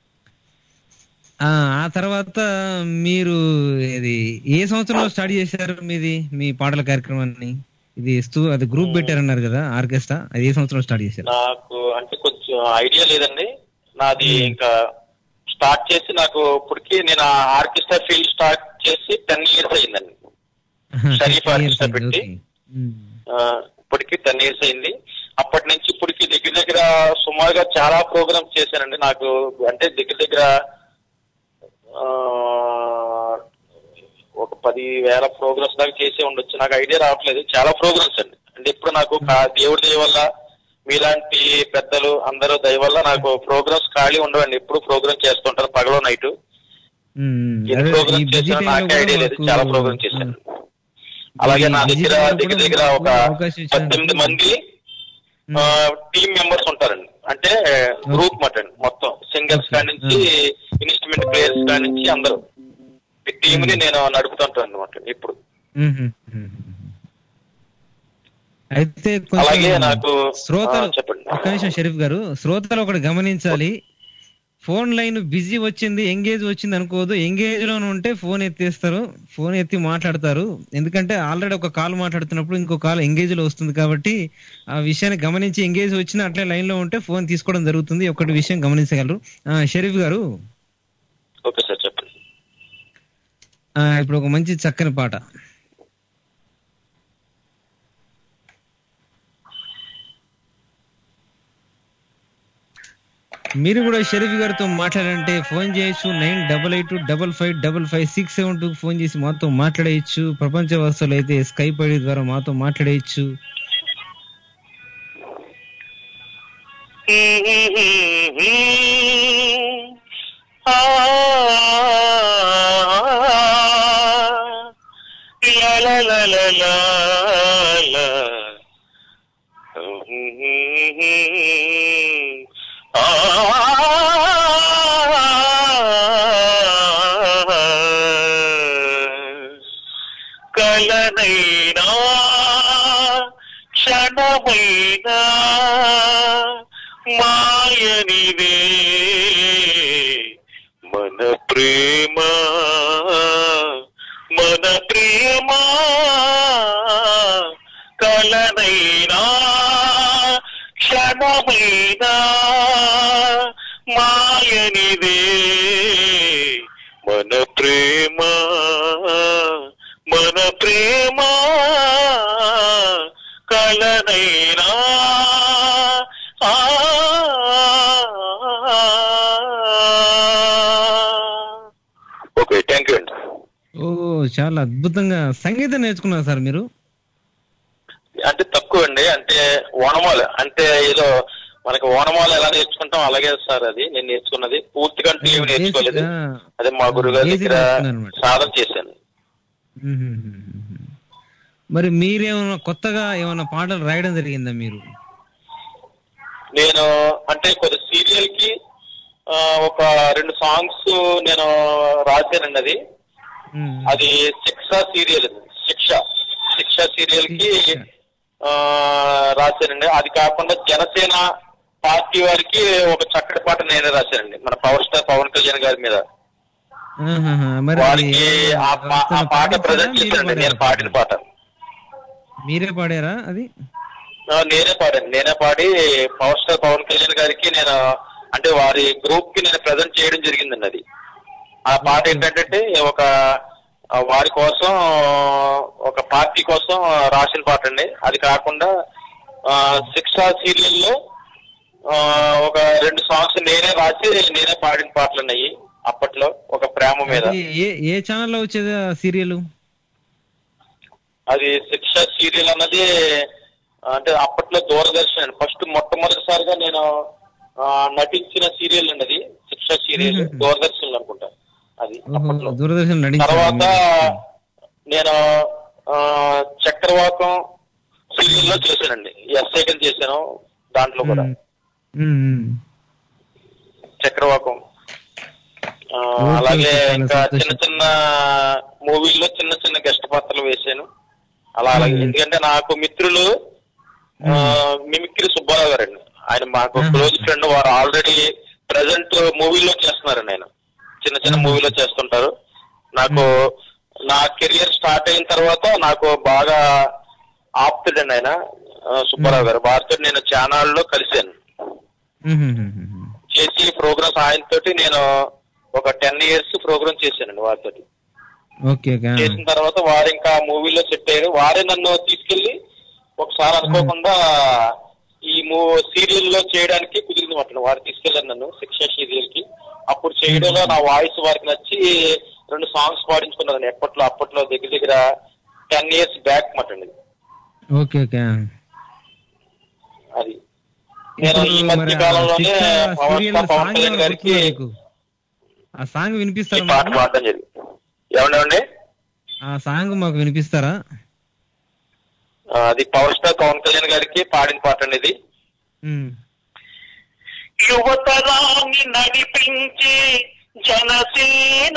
ఆ ఆ తర్వాత మీరు ఇది ఏ సంవత్సరంలో స్టార్ట్ చేశారు మీది మీ పాటల కార్యక్రమాన్ని ఇది స్తూ- అది గ్రూప్ పెట్టారన్నారు కదా ఆర్కెస్ట్రా అది ఏ సంవత్సరంలో స్టార్ట్ చేశారు నాకు అంటే కొంచెం ఐడియా లేదండి నాది ఇంకా స్టార్ట్ చేసి నాకు ఇప్పటికి నేను ఆర్కెస్ట్రా ఫీల్డ్ స్టార్ట్ చేసి టెన్ ఇయర్స్ అయిందండి షరీఫ్ ఆర్కెస్ట్రా పెట్టి ఆ, ఇప్పటికి టెన్ ఇయర్స్ అయింది అప్పటి నుంచి ఇప్పటికి దగ్గర దగ్గర సుమారుగా చాలా ప్రోగ్రామ్స్ చేశానండి నాకు అంటే దగ్గర దగ్గర ఆ, ఒక పది వేల ప్రోగ్రామ్స్ దాకా చేసే ఉండొచ్చు నాకు ఐడియా రావట్లేదు చాలా ప్రోగ్రామ్స్ అండి అంటే ఇప్పుడు నాకు కా- దేవుడి దయ వల్ల మీలాంటి పెద్దలు అందరూ దయ వల్ల నాకు ప్రోగ్రామ్స్ ఖాళీ ఉండవండి ఎప్పుడు ప్రోగ్రామ్ చేస్తుంటాను పగలో నైట్ ఎన్ని ప్రోగ్రామ్స్ చేశానో నాకే ఐడియా లేదు చాలా ప్రోగ్రామ్ చేశాను అలాగే నా దగ్గర దగ్గర దగ్గర ఒక పద్దెనిమిది మంది టీమ్ మెంబర్స్ ఉంటారండి అంటే గ్రూప్ మాట అండి మొత్తం సింగర్స్ కాడి నుంచి ఇన్స్ట్రుమెంట్ ప్లేయర్స్ కాడి నుంచి అందరూ ఈ టీమ్ ని నేను నడుపుతుంటాను అనమాట ఇప్పుడు అయితే అలాగే కొంచెం నాకు శ్రోతలు ఆ, చెప్పండి ఒక్క నిమిషం షరీఫ్ గారు శ్రోతలు ఒకటి గమనించాలి ఫోన్ లైన్ బిజీ వచ్చింది ఎంగేజ్ వచ్చింది అనుకోదు ఎంగేజ్ లోనే ఉంటే ఫోన్ ఎత్తేస్తారు ఫోన్ ఎత్తి మాట్లాడతారు ఎందుకంటే ఆల్రెడీ ఒక కాల్ మాట్లాడుతున్నప్పుడు ఇంకో కాల్ ఎంగేజ్ లో వస్తుంది కాబట్టి ఆ విషయాన్ని గమనించి ఎంగేజ్ వచ్చినా అట్లే లైన్ లో ఉంటే ఫోన్ తీసుకోవడం జరుగుతుంది ఒకటి విషయం గమనించగలరు ఆ, షరీఫ్ గారు ఓకే సార్ చెప్పండి ఆ, ఇప్పుడు ఒక మంచి చక్కని పాట మీరు కూడా షరీఫ్ గారితో మాట్లాడాలంటే ఫోన్ చేయొచ్చు nine double eight double five double five six seven two phone చేసి మాతో మాట్లాడేయచ్చు ప్రపంచ వస్తువులు అయితే స్కైప్ ఐడి ద్వారా మాతో మాట్లాడేయచ్చు ఆ లా లా లా లా లా ఆ కలనైనా క్షణమైనా మాయనిదే మన ప్రేమ మన ప్రేమ కలనైనా క్షణమైనా మాయనిదే మన ప్రేమ మన ప్రేమ కలనైనా ఆ ఓకే థ్యాంక్ యూ అండి ఓ చాలా అద్భుతంగా సంగీతం నేర్చుకున్నారు సార్ మీరు అంటే తక్కువ అండి అంటే ఓనమాల అంటే ఏదో మనకి ఓనమాల ఎలా నేర్చుకుంటాం అలాగే సార్ అది నేను నేర్చుకున్నది పూర్తిగా అంటే ఏమి నేర్చుకోలేదు ఆ, అదే మా గురుగారి Basic దగ్గర నేర్చుకున్నారన్నమాట. సాధన చేశాను మ్మ్. మరి మీరేమన్నా కొత్తగా ఏమైనా పాటలు రాయడం జరిగిందా మీరు నేను అంటే కొద్ది సీరియల్ కి ఆ, ఒక రెండు సాంగ్స్ నేను రాశానండి అది మ్మ్. అది శిక్ష సీరియల్ శిక్ష శిక్ష సీరియల్ కి ఆ, రాశానండి అది కాకుండా జనసేన పార్టీ వారికి ఒక చక్కటి పాట నేనే రాశానండి మన పవర్ స్టార్ పవన్ కళ్యాణ్ గారి మీద ఆహాహా. మరి అది వారికి ఆ పా- ఆ తను పాట పాడించారా? ప్రజెంట్ మీరే చేశానండి నేను పాడారా? పాడిన పాట మీరే పాడారా అది ఆ, నేనే పాడాను నేనే పాడి పవర్ స్టార్ పవన్ కళ్యాణ్ గారికి నేను అంటే వారి గ్రూప్ కి నేను ప్రజెంట్ చేయడం జరిగిందండి అది ఆ పాట ఏంటంటే ఒక ఆ, వారి కోసం ఒక పార్టీ కోసం రాసిన పాట అండి అది కాకుండా ఆ, శిక్ష సీరియల్లో ఆ, ఒక రెండు సాంగ్స్ నేనే రాసి నేనే పాడిన పాటలు ఉన్నాయి అప్పట్లో ఒక ప్రేమ మీద అది ఏ ఏ ఛానల్లో వచ్చేది ఆ సీరియల్ అది శిక్ష సీరియల్ అన్నది అంటే అప్పట్లో దూరదర్శన్ అండి ఫస్ట్ మొట్టమొదటిసారిగా నేను ఆ, నటించిన సీరియల్ అండి అది శిక్ష సీరియల్ మ్మ్. దూరదర్శన్ అనుకుంటా అది ఓహో దూరదర్శన్ నటించారు తర్వాత నేను ఆ, చక్రవాకం సీరియల్ లో చేశానండి ఎస్ఐ కింద చేశాను దాంట్లో కూడా మ్మ్. మ్మ్. చక్రవాకం ఆ, ఓకే, అలాగే ఓకే, చాలా ఇంకా సంతోషం. చిన్న చిన్న మూవీల్లో చిన్న చిన్న గెస్ట్ పాత్రలు వేశాను అలా అలాగే మ్మ్. ఎందుకంటే నాకు మిత్రులు ఆ, మిమిక్రీ సుబ్బారావు గారండి ఆయన మాకు క్లోజ్ ఫ్రెండ్ వారు ఆల్రెడీ ప్రజెంట్ మూవీలో చేస్తున్నారండి ఆయన చిన్న చిన్న మూవీలో చేస్తుంటారు నాకు నా కెరియర్ స్టార్ట్ అయిన తర్వాత నాకు బాగా ఆప్తుడండి ఆయన ఆ, సుబ్బారావు గారు వారితో నేను ఛానల్లో కలిశాను మ్మ్. మ్మ్. చేసి ప్రోగ్రామ్స్ ఆయనతోటి నేను ఒక టెన్ ఇయర్స్ ప్రోగ్రామ్ చేశానండి వారితోటి ఓకే ఓకే ఆ. చేసిన తర్వాత వారు ఇంకా మూవీలో సెట్ అయ్యారు వారే నన్ను తీసుకెళ్లి ఒకసారి అనుకోకుండా ఈ మూ సీరియల్ లో చేయడానికి కుదిరింది మాట వారు తీసుకెళ్లారు నన్ను శిక్ష సీరియల్ కి అప్పుడు చేయడంలో నా వాయిస్ వారికి నచ్చి రెండు సాంగ్స్ పాడించుకున్నారండి ఎప్పట్లో అప్పట్లో దగ్గర దగ్గర టెన్ ఇయర్స్ బ్యాక్ మాట అండి ఓకే ఓకే ఆ. అది నేను ఈ ఇప్పుడు మధ్య మరి ఆ కాలంలోనే శిక్ష Pawan serial star Pawan song Kalyan ఏమైనా గారికి గుర్తుందా మీకు? ఆ సాంగ్ ఈ వినిపిస్తారా పాట మాకు? పాడడం జరిగింది ఏమండి ఆ సాంగ్ మాకు వినిపిస్తారా ఆ, అది పవర్ స్టార్ పవన్ కళ్యాణ్ గారికి పాడిన పాట అండి ఇది మ్మ్. యువతరాన్ని నడిపించే జనసేన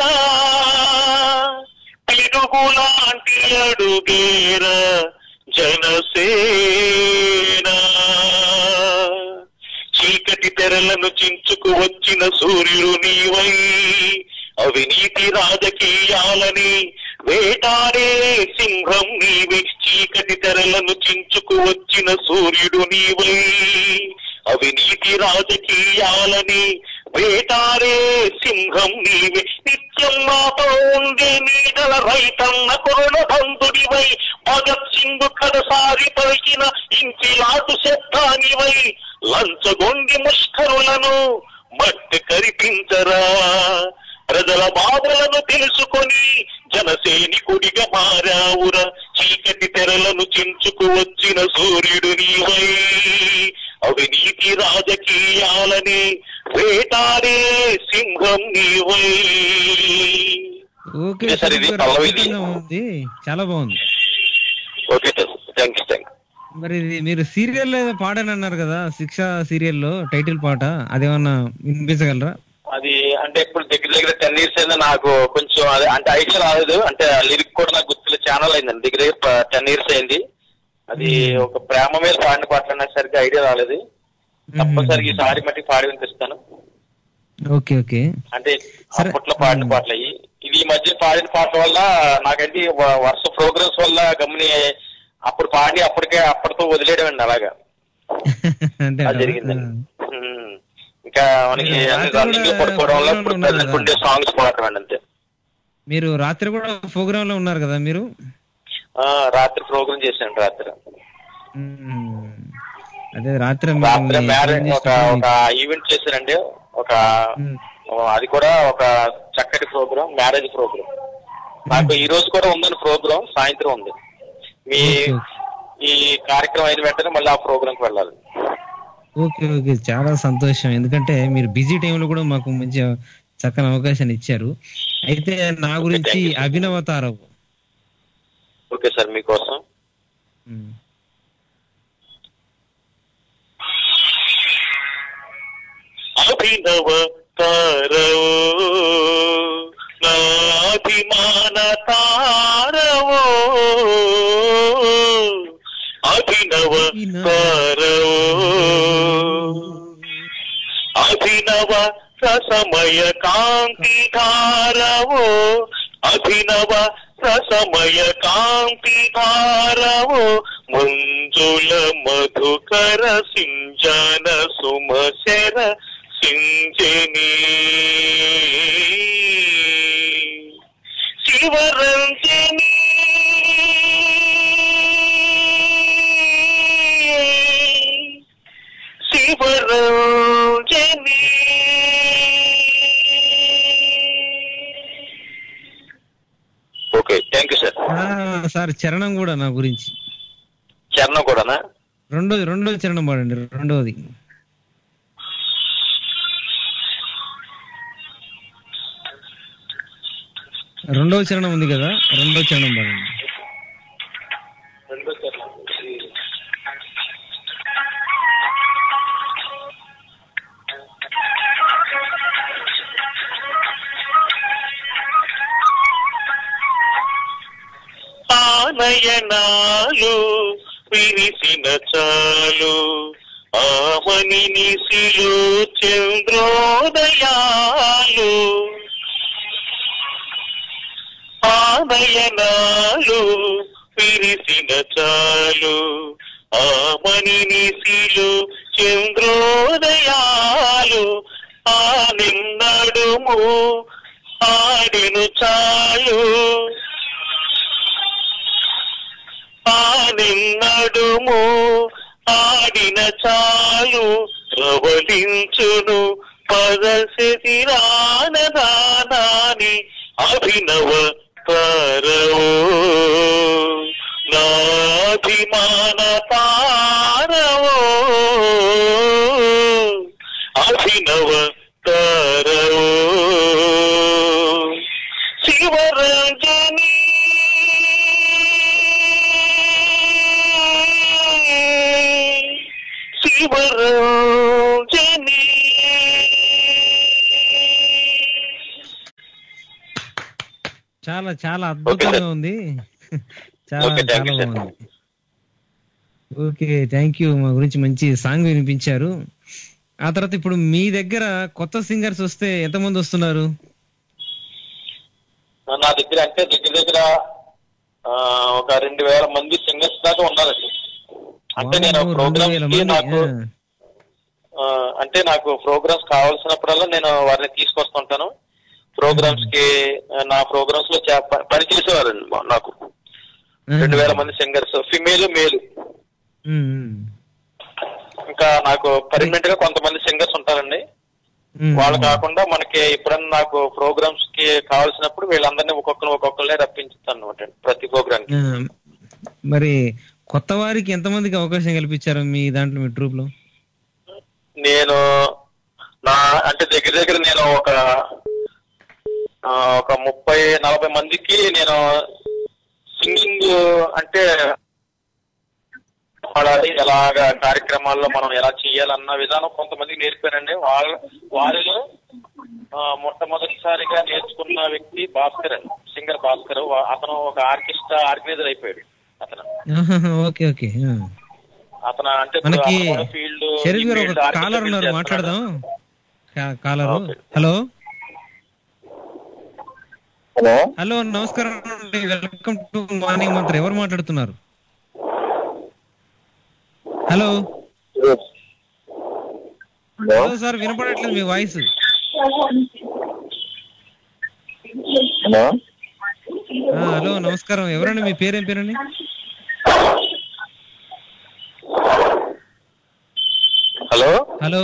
పిడుగులాంటి అడుగేర జనసేన చీకటి తెరలను చించుకు వచ్చిన సూర్యుడు నీవై అవినీతి రాజకీయాలని వేటాడే సింహం నీవే చీకటి తెరలను చించుకు వచ్చిన సూర్యుడు నీవై అవినీతి రాజకీయాలని వేటాడే సింహం నీవే నిత్యం మాతో ఉండే నీడల రైతన్న కురుణ బంధుడివై భగత్ సింగ్ కడసారి పలికిన ఇంకిలాటు శబ్దానివై లంచగొండి ముష్కరులను మట్టి కరిపించరా ప్రజల బాధలను తెలుసుకొని జనసైనికుడిగా మారావురా చీకటి తెరలను చించుకు వచ్చిన సూర్యుడు నీవై అవినీతి రాజకీయాలని వేటాడే సింహం నీవై ఓకే ఇదే సార్ ఇది సూపర్ పల్లవి ఇది. అద్భుతంగా ఉంది చాలా బాగుంది okay sir thank you thank మరి ఇది మీరు సీరియల్ ఏదో పాడనన్నారు కదా శిక్ష సీరియల్లో టైటిల్ పాట అదేమన్నా వినిపించగలరా అది అంటే ఇప్పుడు దగ్గర దగ్గర టెన్ ఇయర్స్ అయింది నాకు కొంచెం అది అంటే ఐడియా రాలేదు అంటే లిరిక్ కూడా నాకు గుర్తులే ఛానల్ అయిందండి దగ్గర దగ్గర టెన్ ఇయర్స్ అయింది అది ఒక ప్రేమ మీద పాడిన పాటలు అన్నా సరిగ్గా ఐడియా రాలేదు తప్పనిసరిగా ఈసారి మట్టి పాడి వినిపిస్తాను ఓకే ఓకే అంటే అప్పట్లో పాడిన పాటలు అయ్యి ఇది ఈ మధ్య పాడిన పాటల వల్ల నాకంటే వ- వరుస ప్రోగ్రామ్స్ వల్ల గమని అప్పుడు పాడి అప్పటికే అప్పటితో వదిలేయడం అండి అలాగా అంటే అది జరిగిందండి ఉమ్. ఇంకా మనకి అన్ని రన్నింగ్ లో పడుకోవడం వల్ల ఇప్పుడు ఉన్నారు present కదా. ఉండే సాంగ్స్ పాడటం అంతే మీరు రాత్రి కూడా ప్రోగ్రామ్ లో ఉన్నారు కదా మీరు ఆ, రాత్రి ప్రోగ్రామ్ చేశాను రాత్రి మ్మ్. అదే రాత్రి మీరు రాత్రి మీ మ్యారేజ్ friend ఒక చేసినప్పుడు ఒక ఈవెంట్ చేశారండి ఒక అది కూడా ఒక చక్కటి ప్రోగ్రామ్ మ్యారేజ్ ప్రోగ్రామ్ నాకు ఈ రోజు కూడా ఉందని ప్రోగ్రామ్ సాయంత్రం ఉంది మీ ఈ కార్యక్రమం అయిన వెంటనే మళ్ళీ ఆ ప్రోగ్రామ్ కి వెళ్ళాలి ఓకే ఓకే చాలా సంతోషం ఎందుకంటే మీరు బిజీ టైంలో కూడా మాకు మంచి చక్కని అవకాశాన్ని ఇచ్చారు అయితే నా గురించి అభినవ తారవ్ ఓకే సార్ మీకోసం మ్మ్. అభినవ తారవో నాభిమాన తారవో అభినవ తారవో అభినవ రసమయ కాంతి ధారవో అభినవ రసమయ కాంతి ధారవో మంజుల మధుకర సింజన సుమశర సింజని శివరంజని శివరంజని ఓకే థ్యాంక్ యూ సార్ ఆ, సార్ చరణం కూడా నా గురించి చరణం కూడానా రెండోది రెండోది చరణం పాడండి రెండోది రెండవ చరణం ఉంది కదా రెండో చరణం పాడండి రెండో చరణం ఆనయనాలు విరిసిన చాలు ఆమని నిశిలు చంద్రోదయాలు ఆనయనాలు విరిసిన చాలు ఆమని నిశిలు చంద్రోదయాలు ఆ నిన్నడుము ఆడిను చాలు ఆ నిన్నడుము ఆడిన చాలు ప్రవలించును పదశిరానదానాని అభినవ పరవో నాభిమాన పారవో అభినవ పరవో శివరంజని శివరంజని చాలా చాలా అద్భుతంగా ఉంది చాలా Okay, thank చాలా you, sir. బాగుంది ఓకే థ్యాంక్ యూ మా గురించి మంచి సాంగ్ వినిపించారు ఆ తర్వాత ఇప్పుడు మీ దగ్గర కొత్త సింగర్స్ వస్తే ఎంతమంది వస్తున్నారు నా దగ్గర అంటే దగ్గర దగ్గర ఆ, ఒక రెండు వేల మంది సింగర్స్ దాకా ఉన్నారండి అంటే నేను వామ్మో, రెండు ప్రోగ్రామ్స్ వేల కి మంది, నాకు ఆ. ఆ, అంటే నాకు ప్రోగ్రామ్స్ కావాల్సినప్పుడల్లా నేను వారిని తీసుకొస్తుంటాను ప్రోగ్రామ్స్ కి ఆ, నా ప్రోగ్రామ్స్ లో చే- ప- పనిచేసేవారండి మా- నాకు రెండు వేల మంది సింగర్స్ ఫిమేల్ మేల్ ఉమ్, ఉమ్. ఇంకా నాకు పర్మనెంట్ గా కొంతమంది సింగర్స్ ఉంటారండి ఉమ్. వాళ్ళు కాకుండా మనకి ఎప్పుడన్నా నాకు ప్రోగ్రామ్స్ కి కావాల్సినప్పుడు వీళ్ళందరినీ ఒక్కొక్కరు ఒక్కొక్కరినే రప్పించుతాను అనమాట ప్రతి ప్రోగ్రామ్ కి ఆ, మరి కొత్త వారికి ఎంతమందికి అవకాశం కల్పించారు మీ దాంట్లో మీ ట్రూప్ లో నేను నా అంటే దగ్గర దగ్గర నేను ఒక ఆ, ఒక ముప్పై నలభై మందికి నేను సింగింగ్ అంటే పాడాలి ఎలాగ కార్యక్రమాల్లో మనం ఎలా చేయాలన్న విధానం కొంతమందికి నేర్పానండి వాళ్ళ వారిలో ఆ, మొట్టమొదటిసారిగా నేర్చుకున్న వ్యక్తి భాస్కర్ అండి సింగర్ భాస్కర్ వా- అతను ఒక ఆర్కెస్ట్రా ఆర్గనైజర్ అయిపోయాడు అతను ఆహాహా, ఓకే ఓకే ఆ. అతను అంటే మనకి ఫీల్డ్ షరీఫ్ గారు ఒక కాలర్ ఉన్నారు మాట్లాడదాం కాలర్ హలో హలో హలో నమస్కారం అండి వెల్కమ్ టు మార్నింగ్ మంత్రి ఎవరు మాట్లాడుతున్నారు హలో హలో సార్ వినపడట్లేదు మీ వాయిస్ హలో హలో నమస్కారం ఎవరండి మీ పేరేం పేరండి హలో హలో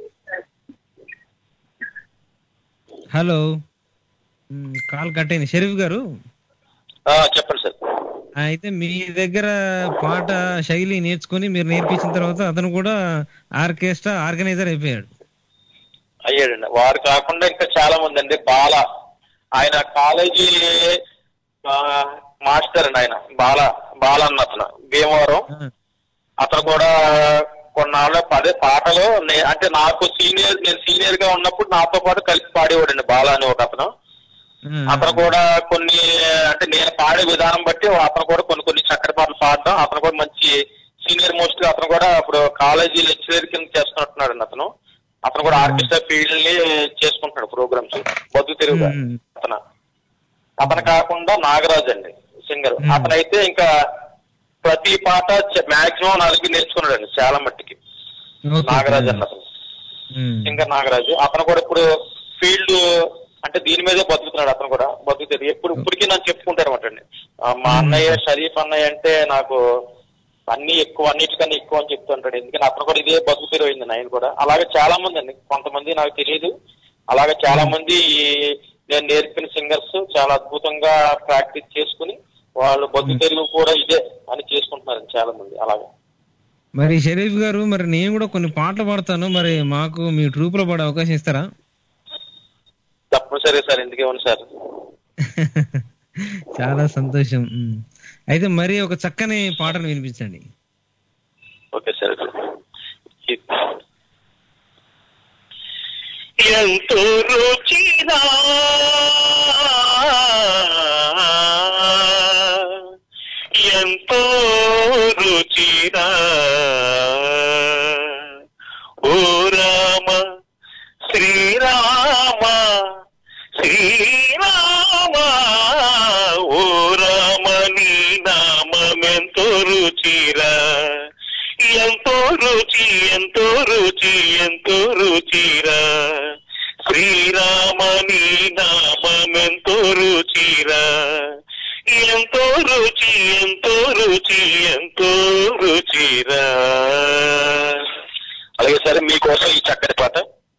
హలో మ్, కాల్ కట్ అయింది షరీఫ్ గారు ఆ, చెప్పండి సార్ ఆ, అయితే మీ దగ్గర పాట శైలి నేర్చుకుని మీరు నేర్పించిన తర్వాత అతను కూడా ఆర్కెస్ట్రా ఆర్గనైజర్ అయిపోయాడు అయ్యాడండి వారు కాకుండా ఇంకా చాలా మంది అండి బాల ఆయన కాలేజీ ఆ, మాస్టర్ అండి ఆయన బాల బాల అన్న అతను భీమవరం అతను కూడా కొన్నాళ్ళు పదే పాటలు నే- అంటే నాకు సీనియర్ నేను సీనియర్ గా ఉన్నప్పుడు నాతో పాటు కలిసి పాడేవాడండి బాల అని ఒక అతను అతను కూడా కొన్ని అంటే నేను పాడే విధానం బట్టి అతను కూడా కొన్ని కొన్ని చక్కటి పాటలు పాడడం అతను కూడా మంచి సీనియర్ మోస్ట్ గా అతను కూడా ఇప్పుడు కాలేజీ లెక్చరర్ కింద చేస్తున్నట్టున్నాడు అండి అతను అతను కూడా ఆర్కెస్ట్రా ఫీల్డ్ ని చేసుకుంటున్నాడు ప్రోగ్రామ్స్ బతుకు తిరుగుగా అతను అతను కాకుండా నాగరాజ్ అండి సింగర్ అతనైతే ఇంకా ప్రతి పాట మాక్సిమం నాలుగు నేర్చుకున్నాడండి చాలా మట్టికి నాగరాజ్ అన్న అతను సింగర్ నాగరాజు అతను కూడా ఇప్పుడు ఫీల్డ్ అంటే దీని మీదే బతుకుతున్నాడు అతను కూడా బతుకుతాడు ఎప్పుడు ఇప్పటికీ నన్ను చెప్పుకుంటారు అనమాట అండి ఆ, మా అన్నయ్య షరీఫ్ అన్నయ్య అంటే నాకు అన్ని ఎక్కువ అన్నిటికన్నా ఎక్కువ అని చెప్తుంటాడు ఎందుకంటే అతను కూడా ఇదే బతుకు తెరవైంది ఆయన కూడా అలాగే చాలా మంది అండి కొంతమంది నాకు తెలియదు అలాగే చాలా మంది ఈ నేను నేర్పిన సింగర్స్ చాలా అద్భుతంగా ప్రాక్టీస్ చేసుకుని వాళ్ళు బతుకు తెరువు కూడా ఇదే అని చేసుకుంటున్నారు చాలా మంది అలాగే మరి షరీఫ్ గారు మరి నేను కూడా కొన్ని పాటలు పాడతాను మరి మాకు మీ ట్రూప్ లో పాడే అవకాశం ఇస్తారా తప్పనిసరి సార్ ఎందుకేమని సార్ చాలా సంతోషం మ్. అయితే మరి ఒక చక్కని పాటను వినిపించండి ఓకే సార్ ఎంతో రుచిరా ఎంతో రుచిరా ఓ రామ శ్రీరామ శ్రీరామ ఓ రామ నీ నామెంతో రుచిరా ఎంతో రుచి ఎంతో రుచి ఎంతో రుచిరా శ్రీరామ నీ నామెంతో రుచిరా ఎంతో రుచి ఎంతో రుచి ఎంతో రుచిరా అలాగే సరే మీకోసం ఈ చక్కటి పాట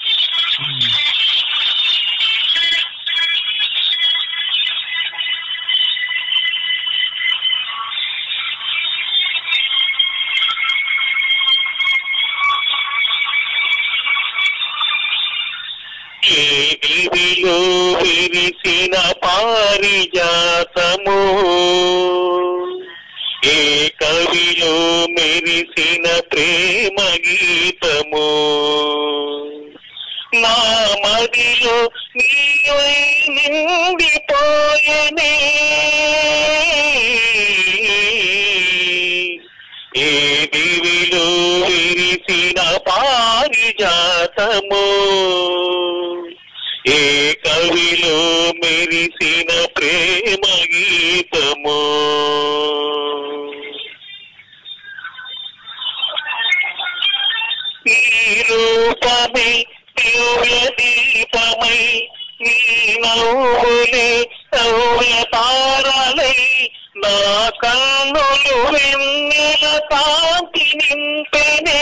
ఏ దివిలో విరిసిన పారిజాతము ఏ కవిలో మెరిసిన ప్రేమ గీతము నా మదిలో నీవై నిండిపోయనే ఏ దివిలో విరిసిన పారిజాత విరిసిన ప్రేమ గీతము నీ రూపమై దివ్య దీపమై నీ నవ్వులే నవ్య తారలై నా కన్నులు వెన్నెల కాంతి నింపెనే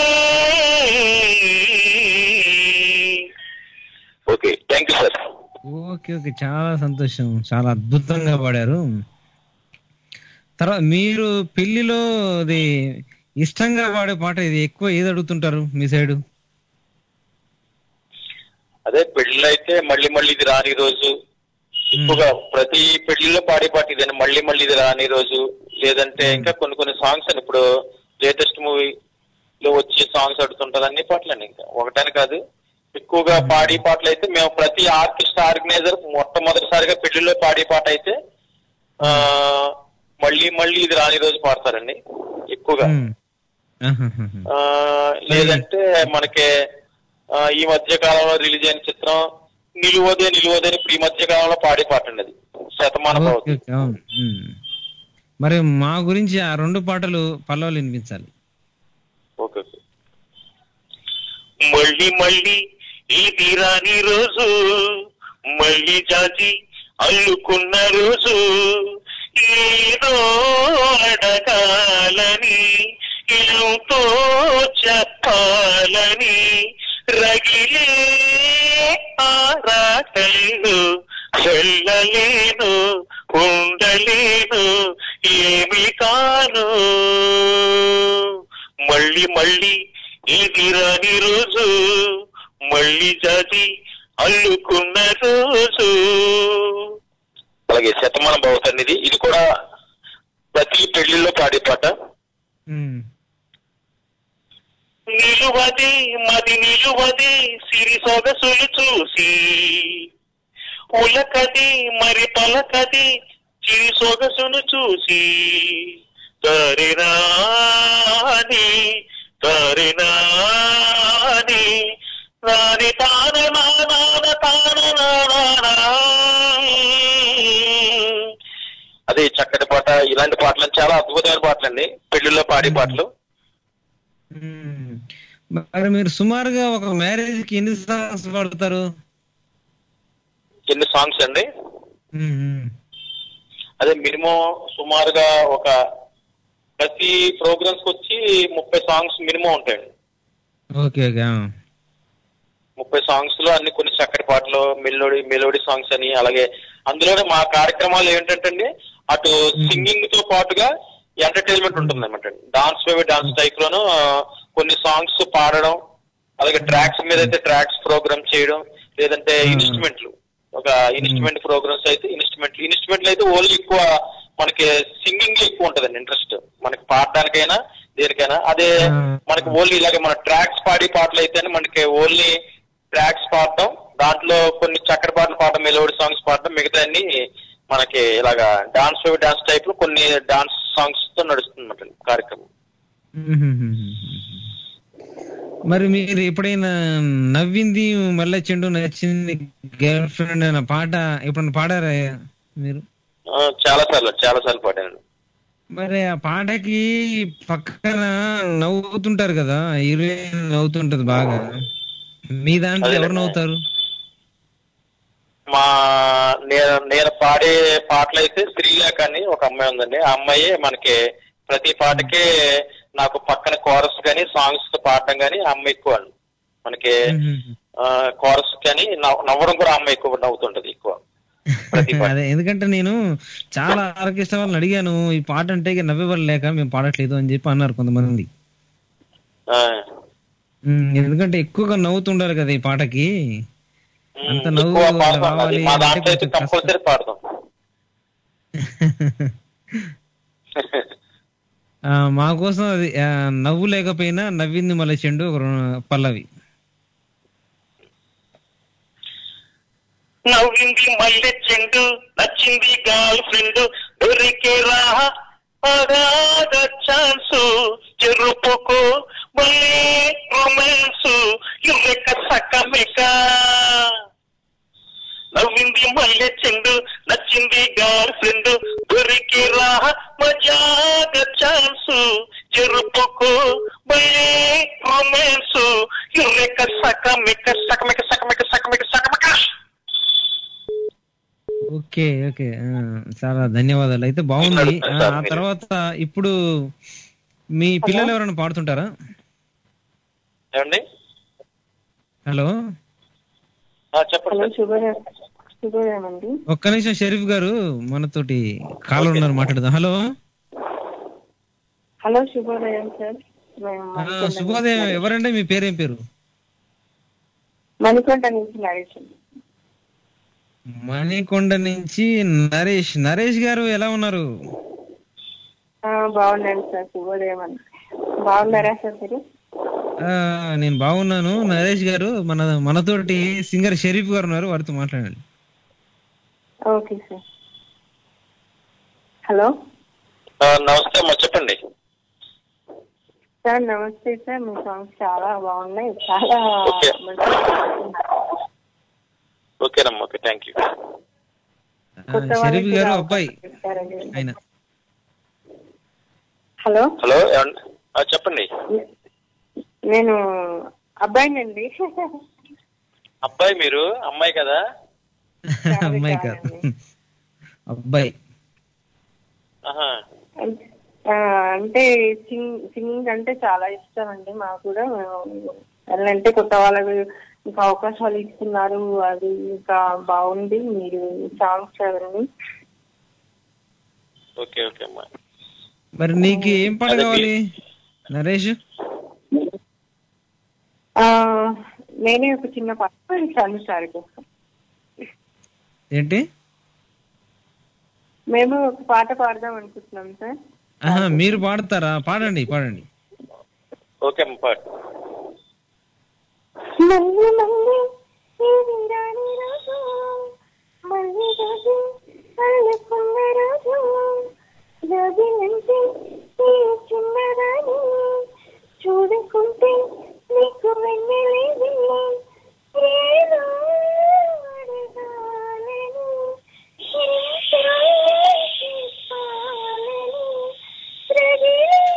okay thank you sir okay okay చాలా సంతోషం చాలా అద్భుతంగా పాడారు తర్వాత మీరు పెళ్లిలో అది ఇష్టంగా పాడే పాట ఇది ఎక్కువ ఏది అడుగుతుంటారు మీ సైడు అదే పెళ్లిలో అయితే మళ్ళీ మళ్ళీ ఇది రాని రోజు ఎక్కువగా ప్రతి పెళ్లిలో పాడే పాట ఇదేనా మళ్ళీ మళ్ళీ ఇది రాని రోజు లేదంటే ఇంకా కొన్ని కొన్ని సాంగ్స్ అని ఇప్పుడు లేటెస్ట్ మూవీ లో వచ్చే సాంగ్స్ అడుగుతుంటారు అన్ని పాటలండి ఇంకా ఒకటని కాదు ఎక్కువగా పాడి పాటలు అయితే మేము ప్రతి ఆర్కెస్ట్ ఆర్గనైజర్ మొట్టమొదటిసారిగా పెళ్లిలో పాడే పాట అయితే ఆ మళ్ళీ మళ్ళీ ఇది రాని రోజు పాడతారండి ఎక్కువగా ఆ, లేదంటే మనకి ఆ, ఈ మధ్య కాలంలో రిలీజ్ అయిన చిత్రం నిలువదే నిలువదే అని ఇప్పుడు ఈ మధ్య కాలంలో పాడే పాట అండి అది శతమాన ఓకే, భవతి ఓకే, అవును. ఉమ్. మరి మా గురించి ఆ రెండు పాటలు పల్లవులు వినిపించాలి ఓకే ఓకే మళ్ళీ మళ్ళీ ఇది రాని రోజు మళ్ళీ జాతి అల్లుకున్న రోజు ఏదో అడగాలని ఎంతో చెప్పాలని రగిలే ఆరాటలు వెళ్ళలేను ఉండలేను ఏమి కాను మళ్ళీ మళ్ళీ ఇది రాని రోజు మళ్ళీ జాతి అల్లుకున్న రోజు అలాగే శతమాన భవతి అనేది ఇది కూడా ప్రతి పెళ్లిలో పాడే పాట నిలువది మది నిలువది సిరి సొగసులు చూసి ఉలకది మరి పలకది చిరి సొగసును చూసి తరినాని తరినాని నాని తాన నాన తాన నానా అదే చక్కటి పాట ఇలాంటి పాటలు చాలా అద్భుతమైన పాటలు అండి పెళ్లిలో పాడే పాటలు మరి మీరు సుమారుగా ఒక మ్యారేజ్ కి ఎన్ని సాంగ్స్ పాడతారు ఎన్ని సాంగ్స్ అండి అదే మినిమం సుమారుగా ఒక ప్రతి ప్రోగ్రామ్స్ వచ్చి ముప్పై సాంగ్స్ మినిమం ఉంటాయండి ఓకే ఓకే ఆ. ముప్పై సాంగ్స్ లో అన్ని కొన్ని చక్కటి పాటలు మెలోడీ మెలోడీ సాంగ్స్ అని అలాగే అందులోనే మా కార్యక్రమాలు ఏంటంటే అండి అటు సింగింగ్ తో పాటుగా ఎంటర్టైన్మెంట్ ఉంటుంది అనమాట డాన్స్ బేబీ డాన్స్ టైప్ లోను ఆ, కొన్ని సాంగ్స్ పాడడం అలాగే ట్రాక్స్ మీద అయితే ట్రాక్స్ ప్రోగ్రామ్ చేయడం లేదంటే ఇన్స్ట్రుమెంట్లు ఒక ఇన్స్ట్రుమెంట్ ప్రోగ్రామ్స్ అయితే ఇన్స్ట్రుమెంట్ ఇన్స్ట్రుమెంట్లు అయితే ఓన్లీ ఎక్కువ మనకి సింగింగ్ ఎక్కువ ఉంటదండి ఇంట్రెస్ట్ మనకి పాడడానికైనా దేనికైనా అదే మనకి ఓన్లీ ఇలాగే మన ట్రాక్స్ పాడి పాటలు అయితే మనకి ఓన్లీ ట్రాక్స్ పాడడం దాంట్లో కొన్ని చక్కటి పాటలు పాడడం మెలోడీ సాంగ్స్ పాడడం మిగతా అన్ని మనకి ఇలాగా డాన్స్ డాన్స్ టైప్ లో కొన్ని డాన్స్ సాంగ్స్ తో నడుస్తుంది అన్నమాట కార్యక్రమం మరి మీరు ఎప్పుడైనా నవ్వింది మళ్ళీ చెండు నచ్చింది గర్ల్ ఫ్రెండ్ అనే పాట ఎప్పుడైనా పాడారా మీరు ఆ, చాలా సార్లు చాలా సార్లు పాడాను మరి ఆ పాటకి పక్కన నవ్వుతుంటారు కదా హీరోయిన్ నవ్వుతుంటది బాగా మీ దాంట్లో ఎవరు నవ్వుతారు మా నేను నేను పాడే పాటలు అయితే శ్రీలేఖ అని ఒక అమ్మాయి ఉందండి ఆ అమ్మాయి మనకి ప్రతి పాటకి నాకు పక్కన కోరస్ కానీ సాంగ్స్ పాడడం కానీ ఆ అమ్మాయి ఎక్కువ అండి మనకి కోరస్ కానీ నవ్వ- నవ్వడం కూడా ఆ అమ్మాయి ఎక్కువ నవ్వుతుంటది ఎక్కువ అదే ఎందుకంటే నేను చాలా ఆర్కెస్ట్రా వాళ్ళని అడిగాను ఈ పాట అంటే ఇక నవ్వేవాళ్ళు లేక మేము పాడట్లేదు అని చెప్పి అన్నారు కొంతమంది ఆ, ఉమ్, ఎందుకంటే ఎక్కువగా నవ్వుతుండాలి కదా ఈ పాటకి అంత నవ్వు ఎక్కువ పాడతాం అది రావాలి మా అంటే దాంట్లో అయితే కొంచెం కష్టం. కంపల్సరీ పాడతాం ఆ, మా కోసం అది ఆ, నవ్వు లేకపోయినా నవ్వింది మళ్ళీ చెండు ఒక రు- పల్లవి నవ్వింది మల్లె చెండు నచ్చింది గర్ల్ ఫ్రెండ్ దొరికేరా అగాధ ఛాన్స్ చెరుపుకో మళ్ళీ రొమాన్స్ ఇవ్వక సకమిక నవ్వింది మల్లె చెండు బాయ్ ఫ్రెండ్ దొరికి రా మజాగ ఛాన్స్ చెరుపుకో బయే రొమాన్స్ యురెక సక మిక సక మిక సక మిక సక మిక సక మిక ఓకే ఓకే ఆ, చాలా ధన్యవాదాలు అయితే బాగుంది ఆ, ఆ తర్వాత ఇప్పుడు మీ పిల్లలు ఎవరైనా పాడుతుంటారా ఏమండి హలో ఆ, చెప్పండి సార్. శుభోదయం శుభోదయం అండి ఒక్క నిమిషం షరీఫ్ గారు మనతోటి కాలర్ ఉన్నారు మాట్లాడదాం హలో హలో శుభోదయం సార్ మేము ఆ, మణికొండ శుభోదయం నుంచి ఎవరండి మీ పేరేం పేరు మణికొండ నుంచి నరేష్ అండి. మణికొండ నుంచి నరేష్ నరేష్ గారు ఎలా ఉన్నారు ఆ, బాగున్నాను సార్ శుభోదయం అండి బాగున్నారా సార్ మీరు ఆ, నేను బాగున్నాను నరేష్ గారు మన మనతోటి సింగర్ షరీఫ్ గారు ఉన్నారు వారితో మాట్లాడండి ఓకే సార్ హలో ఆ, నమస్తే అమ్మా చెప్పండి సార్ నమస్తే సార్ మీ సాంగ్స్ చాలా బాగున్నాయి చాలా ఓకే. మంచిగా పాడుతున్నారు. ఓకేనమ్మా ఓకే థ్యాంక్ యూ ఆ, కొత్త షరీఫ్ వాళ్ళకి గారు కూడా అబ్బాయి అవకాశం ఇస్తారండి. ఆయన హలో హలో ఏమండి? ఆ, చెప్పండి నేను అబ్బాయినండి అబ్బాయి మీరు అమ్మాయి కదా అమ్మాయి కాదు అబ్బాయి ఆహా ఆ, అంటే సింగ్ సింగింగ్ అంటే చాలా ఇష్టం అండి మాకు కూడా మేము అంటే కొత్త వాళ్ళకి ఇంకా అవకాశాలు ఇస్తున్నారు అది ఇంకా బాగుంది మీరు సాంగ్స్ చదవండి ఓకే ఓకే అమ్మా మరి నీకు ఏం పాట కావాలి నరేష్ ఆ, నేనే ఒక చిన్న పాట చదువు సార్ కోసం ఏంటి మేము ఒక పాట పాడదాం అనుకుంటున్నాం సార్ ఆహా మీరు పాడతారా పాడండి పాడండి ఓకే అమ్మ పాడు మళ్ళీ మళ్ళీ ఇది రాని రోజు మళ్ళీ రోజు అనుకున్న రోజు రోజులంటే ఈ చిన్నదాని చూడకుంటే నీకు వెన్నెలేదు ఏదో అడగాలని చెప్పాలని ప్రతి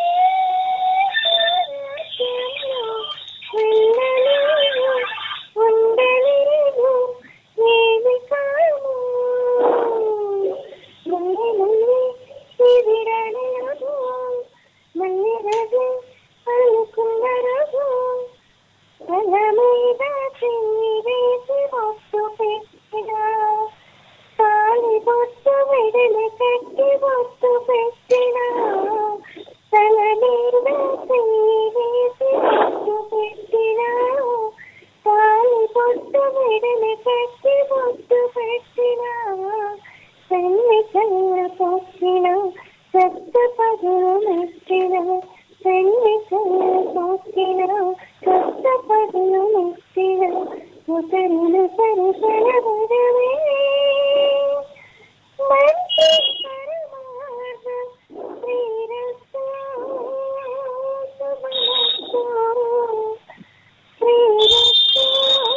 వెళ్ళలేదు ఉండలేదు ఏమి కాను మళ్ళీ మళ్ళీ ఇది రాని రోజు మళ్ళీ రోజు అనుకున్న రోజు తల మీద చెయ్యి వేసి బొట్టు పెట్టినా తాళి బొట్టు మెడలు కట్టి బొట్టు పెట్టినా తల మీద చెయ్యి వేసి బొట్టు పెట్టినా తాళి బొట్టు మెడలు కట్టి బొట్టు పెట్టినా తల్లి కళ్ళ పోసిన సత్త పదులు మెట్టిన తల్లి కళ్ళ పోసిన సత్త పదులు మెట్టిన ఉతరులు సరుసల వరవే మంచి పరమార్థ శ్రీరస్తు శుభమస్తు శ్రీరస్తు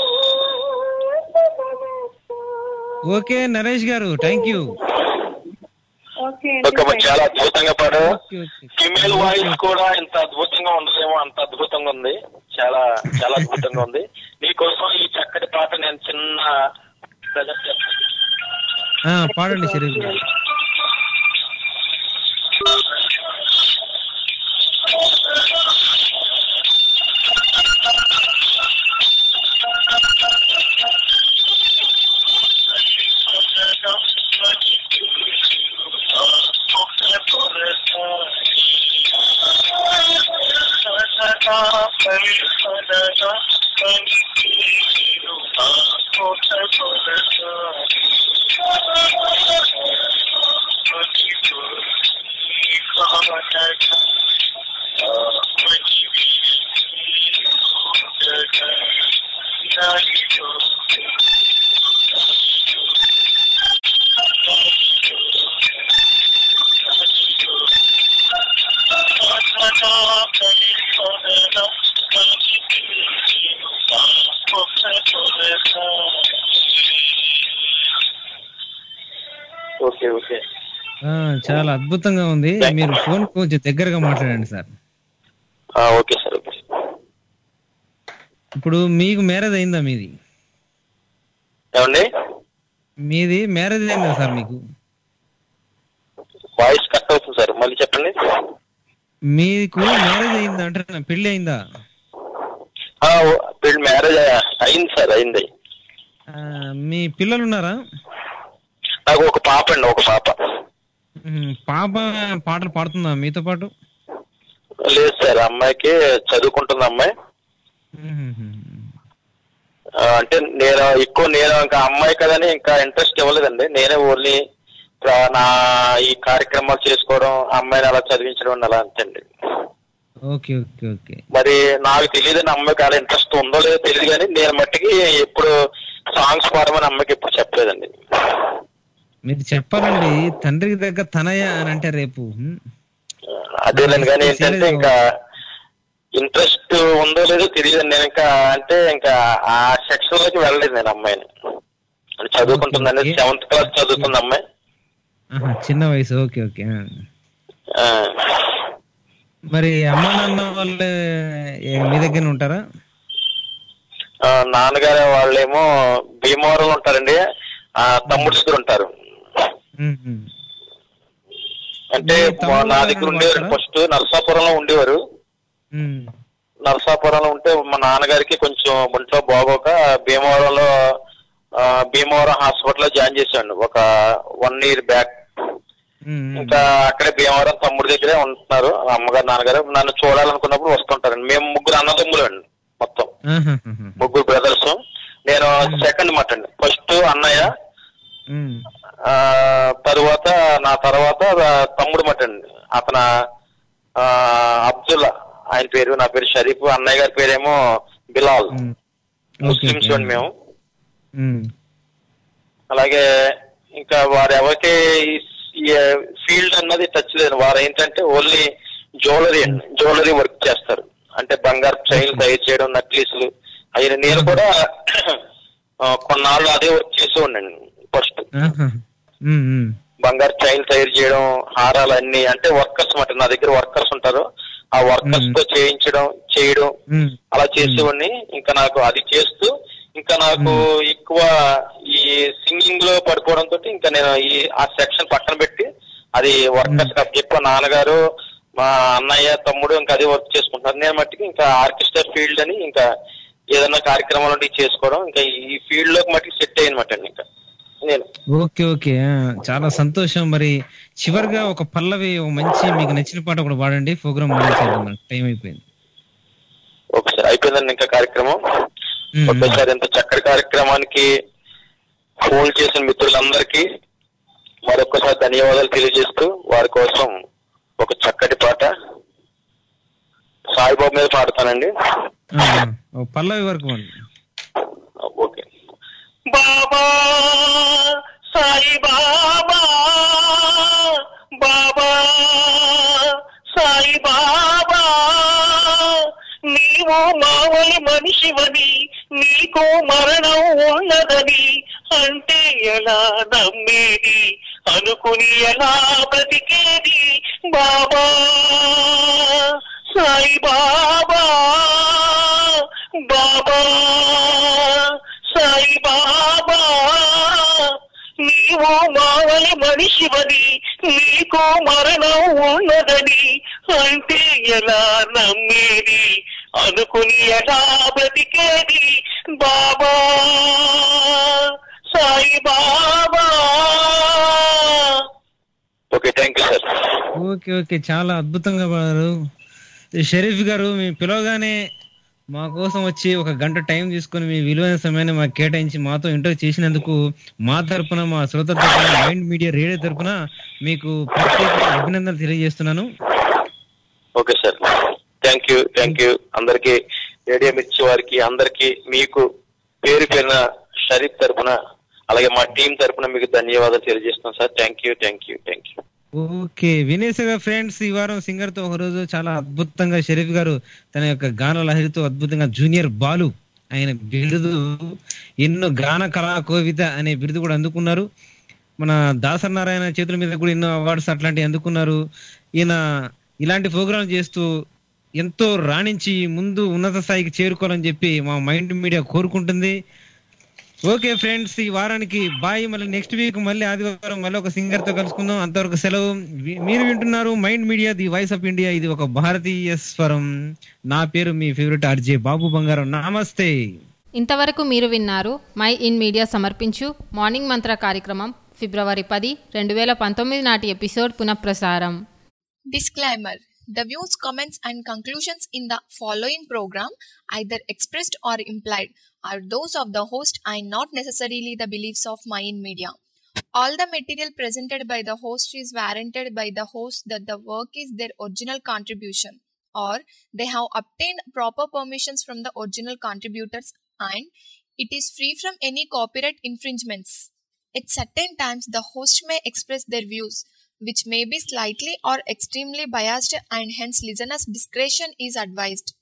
శుభమస్తు ఓకే నరేష్ గారు థ్యాంక్ యూ ఓకే ఓకే అమ్మా చాలా అద్భుతంగా పాడు ఓకే ఓకే ఫిమేల్ వాయిస్ కూడా ఇంత అద్భుతంగా ఉండదేమో అంత అద్భుతంగా ఉంది చాలా చాలా అద్భుతంగా ఉంది నీకోసం ఈ చక్కటి పాట నేను చిన్న ప్రజెంట్ చేస్తాను ఆ, పాడండి షరీఫ్ గారు Thank you. ఆ, చాలా అద్భుతంగా ఉంది మీరు ఫోన్ కొంచెం దగ్గరగా మాట్లాడండి సార్ ఆ, ఓకే సార్ ఓకే ఇప్పుడు మీకు మ్యారేజ్ అయిందా మీది ఏమండి మీది మ్యారేజ్ అయిందా సార్ మీకు వాయిస్ కట్ అవుతుంది సార్ మళ్ళీ చెప్పండి మీకు మ్యారేజ్ అయిందా అంటే పెళ్లి అయిందా ఆ, ఓ- వీళ్ళు మ్యారేజ్ అయింది సార్ అయింది ఆ, మీ పిల్లలు ఉన్నారా నాకు ఒక పాప అండి ఒక పాప ఉహుం, పాప పాటలు పాడుతుందా మీతో పాటు లేదు సార్ అమ్మాయికి చదువుకుంటుంది అమ్మాయి ఉహుం. ఆ, అంటే నేను ఎక్కువ నేను ఇంకా అమ్మాయి కదని ఇంకా ఇంట్రెస్ట్ ఇవ్వలేదండి నేనే ఓన్లీ నా ఈ కార్యక్రమాలు చేసుకోవడం అమ్మాయిని అలా చదివించడం అలా అంతేండి ఓకే ఓకే ఓకే మరి నాకు తెలియదు అమ్మాయికి అలా ఇంట్రెస్ట్ ఉందో లేదో తెలియదు కానీ నేను మట్టికి ఎప్పుడు సాంగ్స్ పాడమని అమ్మాయికి ఎప్పుడు చెప్పలేదండి మీరు చెప్పాలండి తండ్రికి దగ్గర తనయ అని అంటే రేపు ఉహుం. అదేలేండి కానీ ఏంటంటే ఇంకా ఇంట్రెస్ట్ ఉందో లేదో తెలియదు నేను ఇంకా అంటే ఇంకా ఆ సెక్షన్ లోకి వెళ్ళలేదు నేను అమ్మాయిని అంటే చదువుకుంటుందండి సెవెంత్ క్లాస్ చదువుతుంది అమ్మాయి ఆహా, చిన్న వయసు ఓకే ఓకే ఆ. ఆ, మరి అమ్మ నాన్న వాళ్ళు ఏ- మీ దగ్గర ఉంటారా ఆ, నాన్నగారు వాళ్ళేమో భీమవరం ఉంటారండి ఆ తమ్ముడు దగ్గర ఉంటారు ఉహుం. అంటే మా- నా దగ్గర ఉండేవారు ఫస్ట్ నరసాపురంలో ఉండేవారు ఉమ్. నరసాపురంలో ఉంటే మా నాన్నగారికి కొంచెం ఒంట్లో బాగోక భీమవరంలో ఆ, భీమవరం హాస్పిటల్లో జాయిన్ చేశాను ఒక వన్ ఇయర్ బ్యాక్ ఇంకా అక్కడే భీమవరం తమ్ముడి దగ్గరే ఉంటున్నారు అమ్మగారు నాన్నగారు నన్ను చూడాలనుకున్నప్పుడు వస్తుంటారండి మేము ముగ్గురు అన్నదమ్ములు అండి మొత్తం ఆహాహాహా. ముగ్గురు బ్రదర్స్ నేను సెకండ్ మాట అండి ఫస్ట్ అన్నయ్య ఉమ్. ఆ, తరువాత నా తర్వాత తమ్ముడు మాట అండి అతను ఆ, అబ్దుల్లా ఆయన పేరు నా పేరు షరీఫ్ అన్నయ్య గారి పేరేమో బిలాల్ ముస్లిమ్స్ అండి మేము ఉమ్. అలాగే ఇంకా వారు ఎవరికి ఈ ఫీల్డ్ అన్నది టచ్ లేదు వారు ఏంటంటే ఓన్లీ జ్యువెలరీ అండి జ్యువెలరీ వర్క్ చేస్తారు అంటే బంగారు చైన్లు తయారు చేయడం నక్లీసులు అవి నేను కూడా ఆ, కొన్నాళ్ళు అదే వర్క్ చేసి ఉండండి ఫస్ట్ ఆహా. ఉమ్, ఉమ్. బంగారు చైన్ తయారు చేయడం హారాలు అన్ని అంటే వర్కర్స్ మాట నా దగ్గర వర్కర్స్ ఉంటారు ఆ వర్కర్స్ తో చేయించడం చేయడం ఉమ్. అలా చేసేవాడిని ఇంకా నాకు అది చేస్తూ ఇంకా నాకు ఎక్కువ ఈ సింగింగ్ లో పడిపోవడం తోటి ఇంకా నేను ఈ ఆ సెక్షన్ పక్కన పెట్టి అది వర్కర్స్ చెప్పి నాన్నగారు మా అన్నయ్య తమ్ముడు ఇంకా అదే వర్క్ చేసుకుంటున్నారు నేను మట్టికి ఇంకా ఆర్కెస్ట్రా ఫీల్డ్ అని ఇంకా ఏదైనా కార్యక్రమాలు ఉంటే చేసుకోవడం ఇంకా ఈ ఫీల్డ్ లోకి మట్టికి సెట్ అయ్యనమాట అండి ఇంకా నేను ఓకే ఓకే ఆ, చాలా సంతోషం మరి చివరిగా ఒక పల్లవి ఒక మంచి మీకు నచ్చిన పాట కూడా పాడండి ప్రోగ్రామ్ చేద్దాం టైం అయిపోయింది ఒకసారి అయిపోయిందండి ఇంకా కార్యక్రమం ఒకేసారి ఇంత చక్కటి కార్యక్రమానికి ఫోన్ చేసిన మిత్రులందరికీ మరొకసారి ధన్యవాదాలు తెలియజేస్తూ వారి కోసం ఒక చక్కటి పాట సాయిబాబు మీద పాడతానండి ఆ, ఆ, ఒక పల్లవి వరకు పాడండి ఓకే బాబా సాయి బాబా బాబా సాయి బాబా నీవు మావలి మనిషివని నీకు మరణం ఉన్నదని అంటే ఎలా నమ్మేది అనుకుని ఎలా బ్రతికేది బాబా సాయి బాబా బాబా సాయి బాబా నీవు మావలి మనిషివని నీకు మరణం ఉన్నదని అంటే ఎలా నమ్మేది అనుకుని ఎలా బ్రతికేది Baba Sai Baba okay thank you sir okay okay చాలా అద్భుతంగా పాడారు షరీఫ్ గారు మేము పిలవగానే మా కోసం వచ్చి ఒక గంట టైం తీసుకొని మీ విలువైన సమయాన్ని మాకు కేటాయించి మాతో ఇంటర్వ్యూ చేసినందుకు మా తరపున మా శ్రోత తరపున మైండ్ మీడియా రేడియో తరపున మీకు ప్రత్యేక అభినందనలు తెలియజేస్తున్నాను okay sir thank you thank you అందరికి రేడియో మిర్చి వారికి అందరికి మీకు పేరు పేరున షరీఫ్ తరపున అలాగే మా టీం తరపున మీకు ధన్యవాదాలు తెలియజేస్తున్నాం sir thank you thank you thank you okay వినేశగా ఫ్రెండ్స్ ఈ వారం సింగర్ తో ఒక రోజు చాలా అద్భుతంగా షరీఫ్ గారు తన యొక్క గాన లహరితో అద్భుతంగా జూనియర్ బాలు ఆయన బిరుదు ఎన్నో గాన కళా కోవిత అనే బిరుదు కూడా అందుకున్నారు మన దాసరి నారాయణ చేతుల మీద కూడా ఎన్నో అవార్డ్స్ అట్లాంటివి అందుకున్నారు ఈయన ఇలాంటి ప్రోగ్రాం చేస్తూ ఎంతో రాణించి ముందు ఉన్నత స్థాయికి చేరుకోవాలని చెప్పి మా మైండ్ మీడియా కోరుకుంటుంది ఓకే ఫ్రెండ్స్ ఈ వారానికి బాయ్ మళ్ళీ నెక్స్ట్ వీక్ మళ్ళీ ఆదివారం మళ్ళీ ఒక సింగర్ తో కలుసుకుందాం అంతవరకు సెలవు వి- మీరు వింటున్నారు mind media the voice of India ఇది ఒక భారతీయ స్వరం నా పేరు మీ ఫేవరెట్ ఆర్జే బాబు బంగారం నమస్తే ఇంతవరకు మీరు విన్నారు మై ఇన్ మీడియా సమర్పించు మార్నింగ్ మంత్ర కార్యక్రమం ఫిబ్రవరి పది రెండు వేల పంతొమ్మిది నాటి ఎపిసోడ్ పునఃప్రసారం Disclaimer The views, comments, and conclusions in the following program, either expressed or implied, are those of the host and not necessarily the beliefs of Mayan Media. All the material presented by the host is warranted by the host that the work is their original contribution or they have obtained proper permissions from the original contributors and it is free from any copyright infringements. At certain times, the host may express their views, which may be slightly or extremely biased, and hence listeners' discretion is advised.